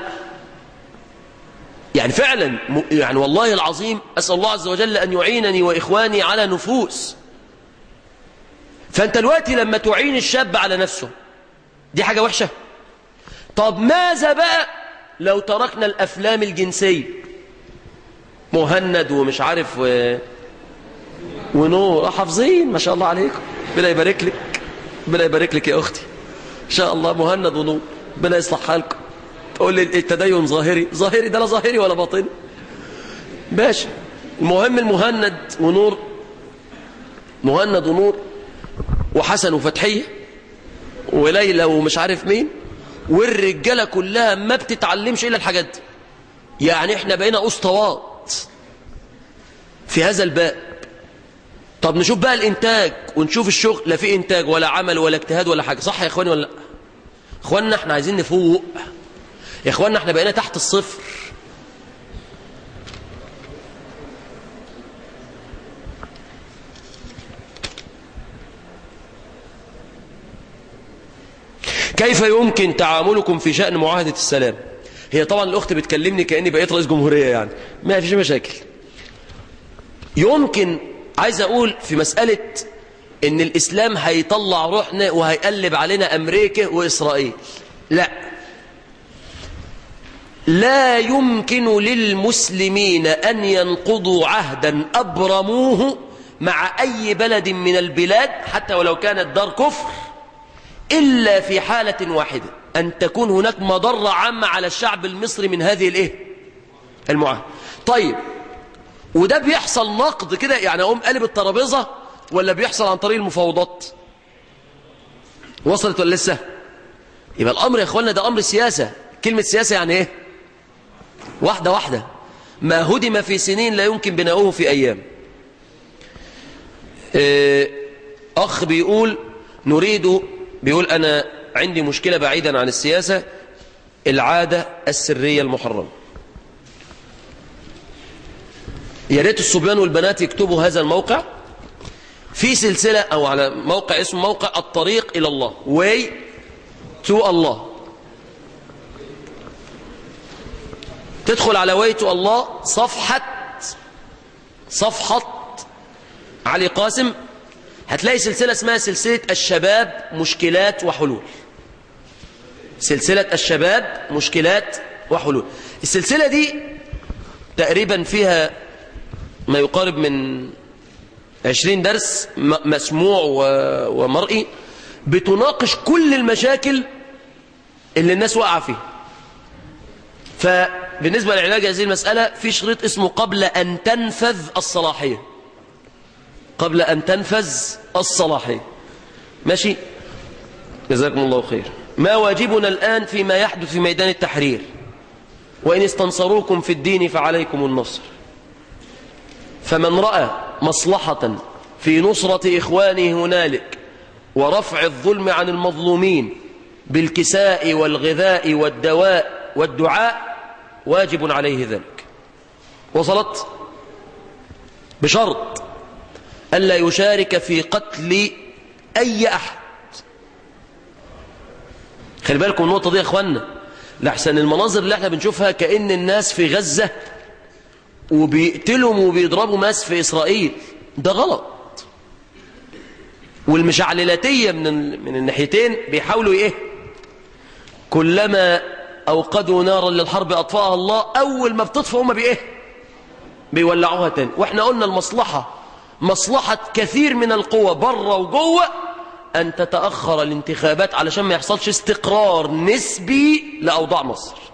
يعني فعلا يعني والله العظيم أسأل الله عز وجل أن يعينني وإخواني على نفوس فانت دلوقتي لما تعين الشاب على نفسه دي حاجة وحشة طب ماذا بقى لو تركنا الأفلام الجنسية مهند ومش عارف و... ونور حافظين ما شاء الله عليكم ربنا يبارك لك ربنا يبارك لك يا أختي إن شاء الله مهند ونور ربنا يصلح حالكم تقول لي التدين ظاهري ظاهري ده لا ظاهري ولا باطني باشا المهم المهند ونور مهند ونور وحسن وفتحية وليلى ومش عارف مين والرجالة كلها ما بتتعلمش إلا الحاجات دي يعني احنا بقينا أسطوات في هذا الباب طب نشوف بقى الإنتاج ونشوف الشغل لا في إنتاج ولا عمل ولا اجتهاد ولا حاجة صح يا إخواني ولا لا إخواننا احنا عايزين نفوق يا إخواننا احنا بقينا تحت الصفر كيف يمكن تعاملكم في شأن معاهدة السلام هي طبعا الأخت بتكلمني كأني بقيت رئيس جمهورية يعني ما فيش مشاكل يمكن عايز أقول في مسألة إن الإسلام هيطلع روحنا وهيقلب علينا أمريكا وإسرائيل لا لا يمكن للمسلمين أن ينقضوا عهدا أبرموه مع أي بلد من البلاد حتى ولو كانت دار كفر إلا في حالة واحدة أن تكون هناك مضرة عامة على الشعب المصري من هذه الإيه؟ المعاهدة طيب وده بيحصل نقد كده يعني أقوم قلب الترابيزة ولا بيحصل عن طريق المفاوضات وصلت ولا لسه يبقى الأمر يا أخوانا ده أمر سياسة كلمة سياسة يعني إيه واحدة واحدة ما هدم في سنين لا يمكن بناؤه في أيام إيه أخ بيقول نريد بيقول أنا عندي مشكلة بعيدا عن السياسة العادة السرية المحرمة يا ريت الصبيان والبنات يكتبوا هذا الموقع في سلسلة أو على موقع اسمه موقع الطريق إلى الله way to الله تدخل على way to الله صفحة صفحة علي قاسم هتلاقي سلسلة اسمها سلسلة الشباب مشكلات وحلول سلسلة الشباب مشكلات وحلول السلسلة دي تقريبا فيها ما يقارب من عشرين درس مسموع ومرئي بتناقش كل المشاكل اللي الناس وقع فيها فبالنسبة لعلاج هذه المسألة في شريط اسمه قبل أن تنفذ الصلاحية قبل أن تنفذ الصلاحية ماشي جزاكم الله خير ما واجبنا الآن فيما يحدث في ميدان التحرير وإن استنصروكم في الدين فعليكم النصر فمن رأى مصلحة في نصرة إخوانه هنالك ورفع الظلم عن المظلومين بالكساء والغذاء والدواء والدعاء واجب عليه ذلك وصلت بشرط ألا يشارك في قتل أي أحد خلي بالكم النقطة دي يا أخوانا لحسن المناظر اللي احنا بنشوفها كأن الناس في غزة وبيقتلهم وبيضربوا ناس في إسرائيل ده غلط والمشعللاتية من من الناحيتين بيحاولوا ايه كلما أوقدوا نارا للحرب أطفاها الله أول ما بتطفى هم بإيه بيولعوها تاني وإحنا قلنا المصلحة مصلحة كثير من القوى بره وجوه أن تتأخر الانتخابات علشان ما يحصلش استقرار نسبي لأوضاع مصر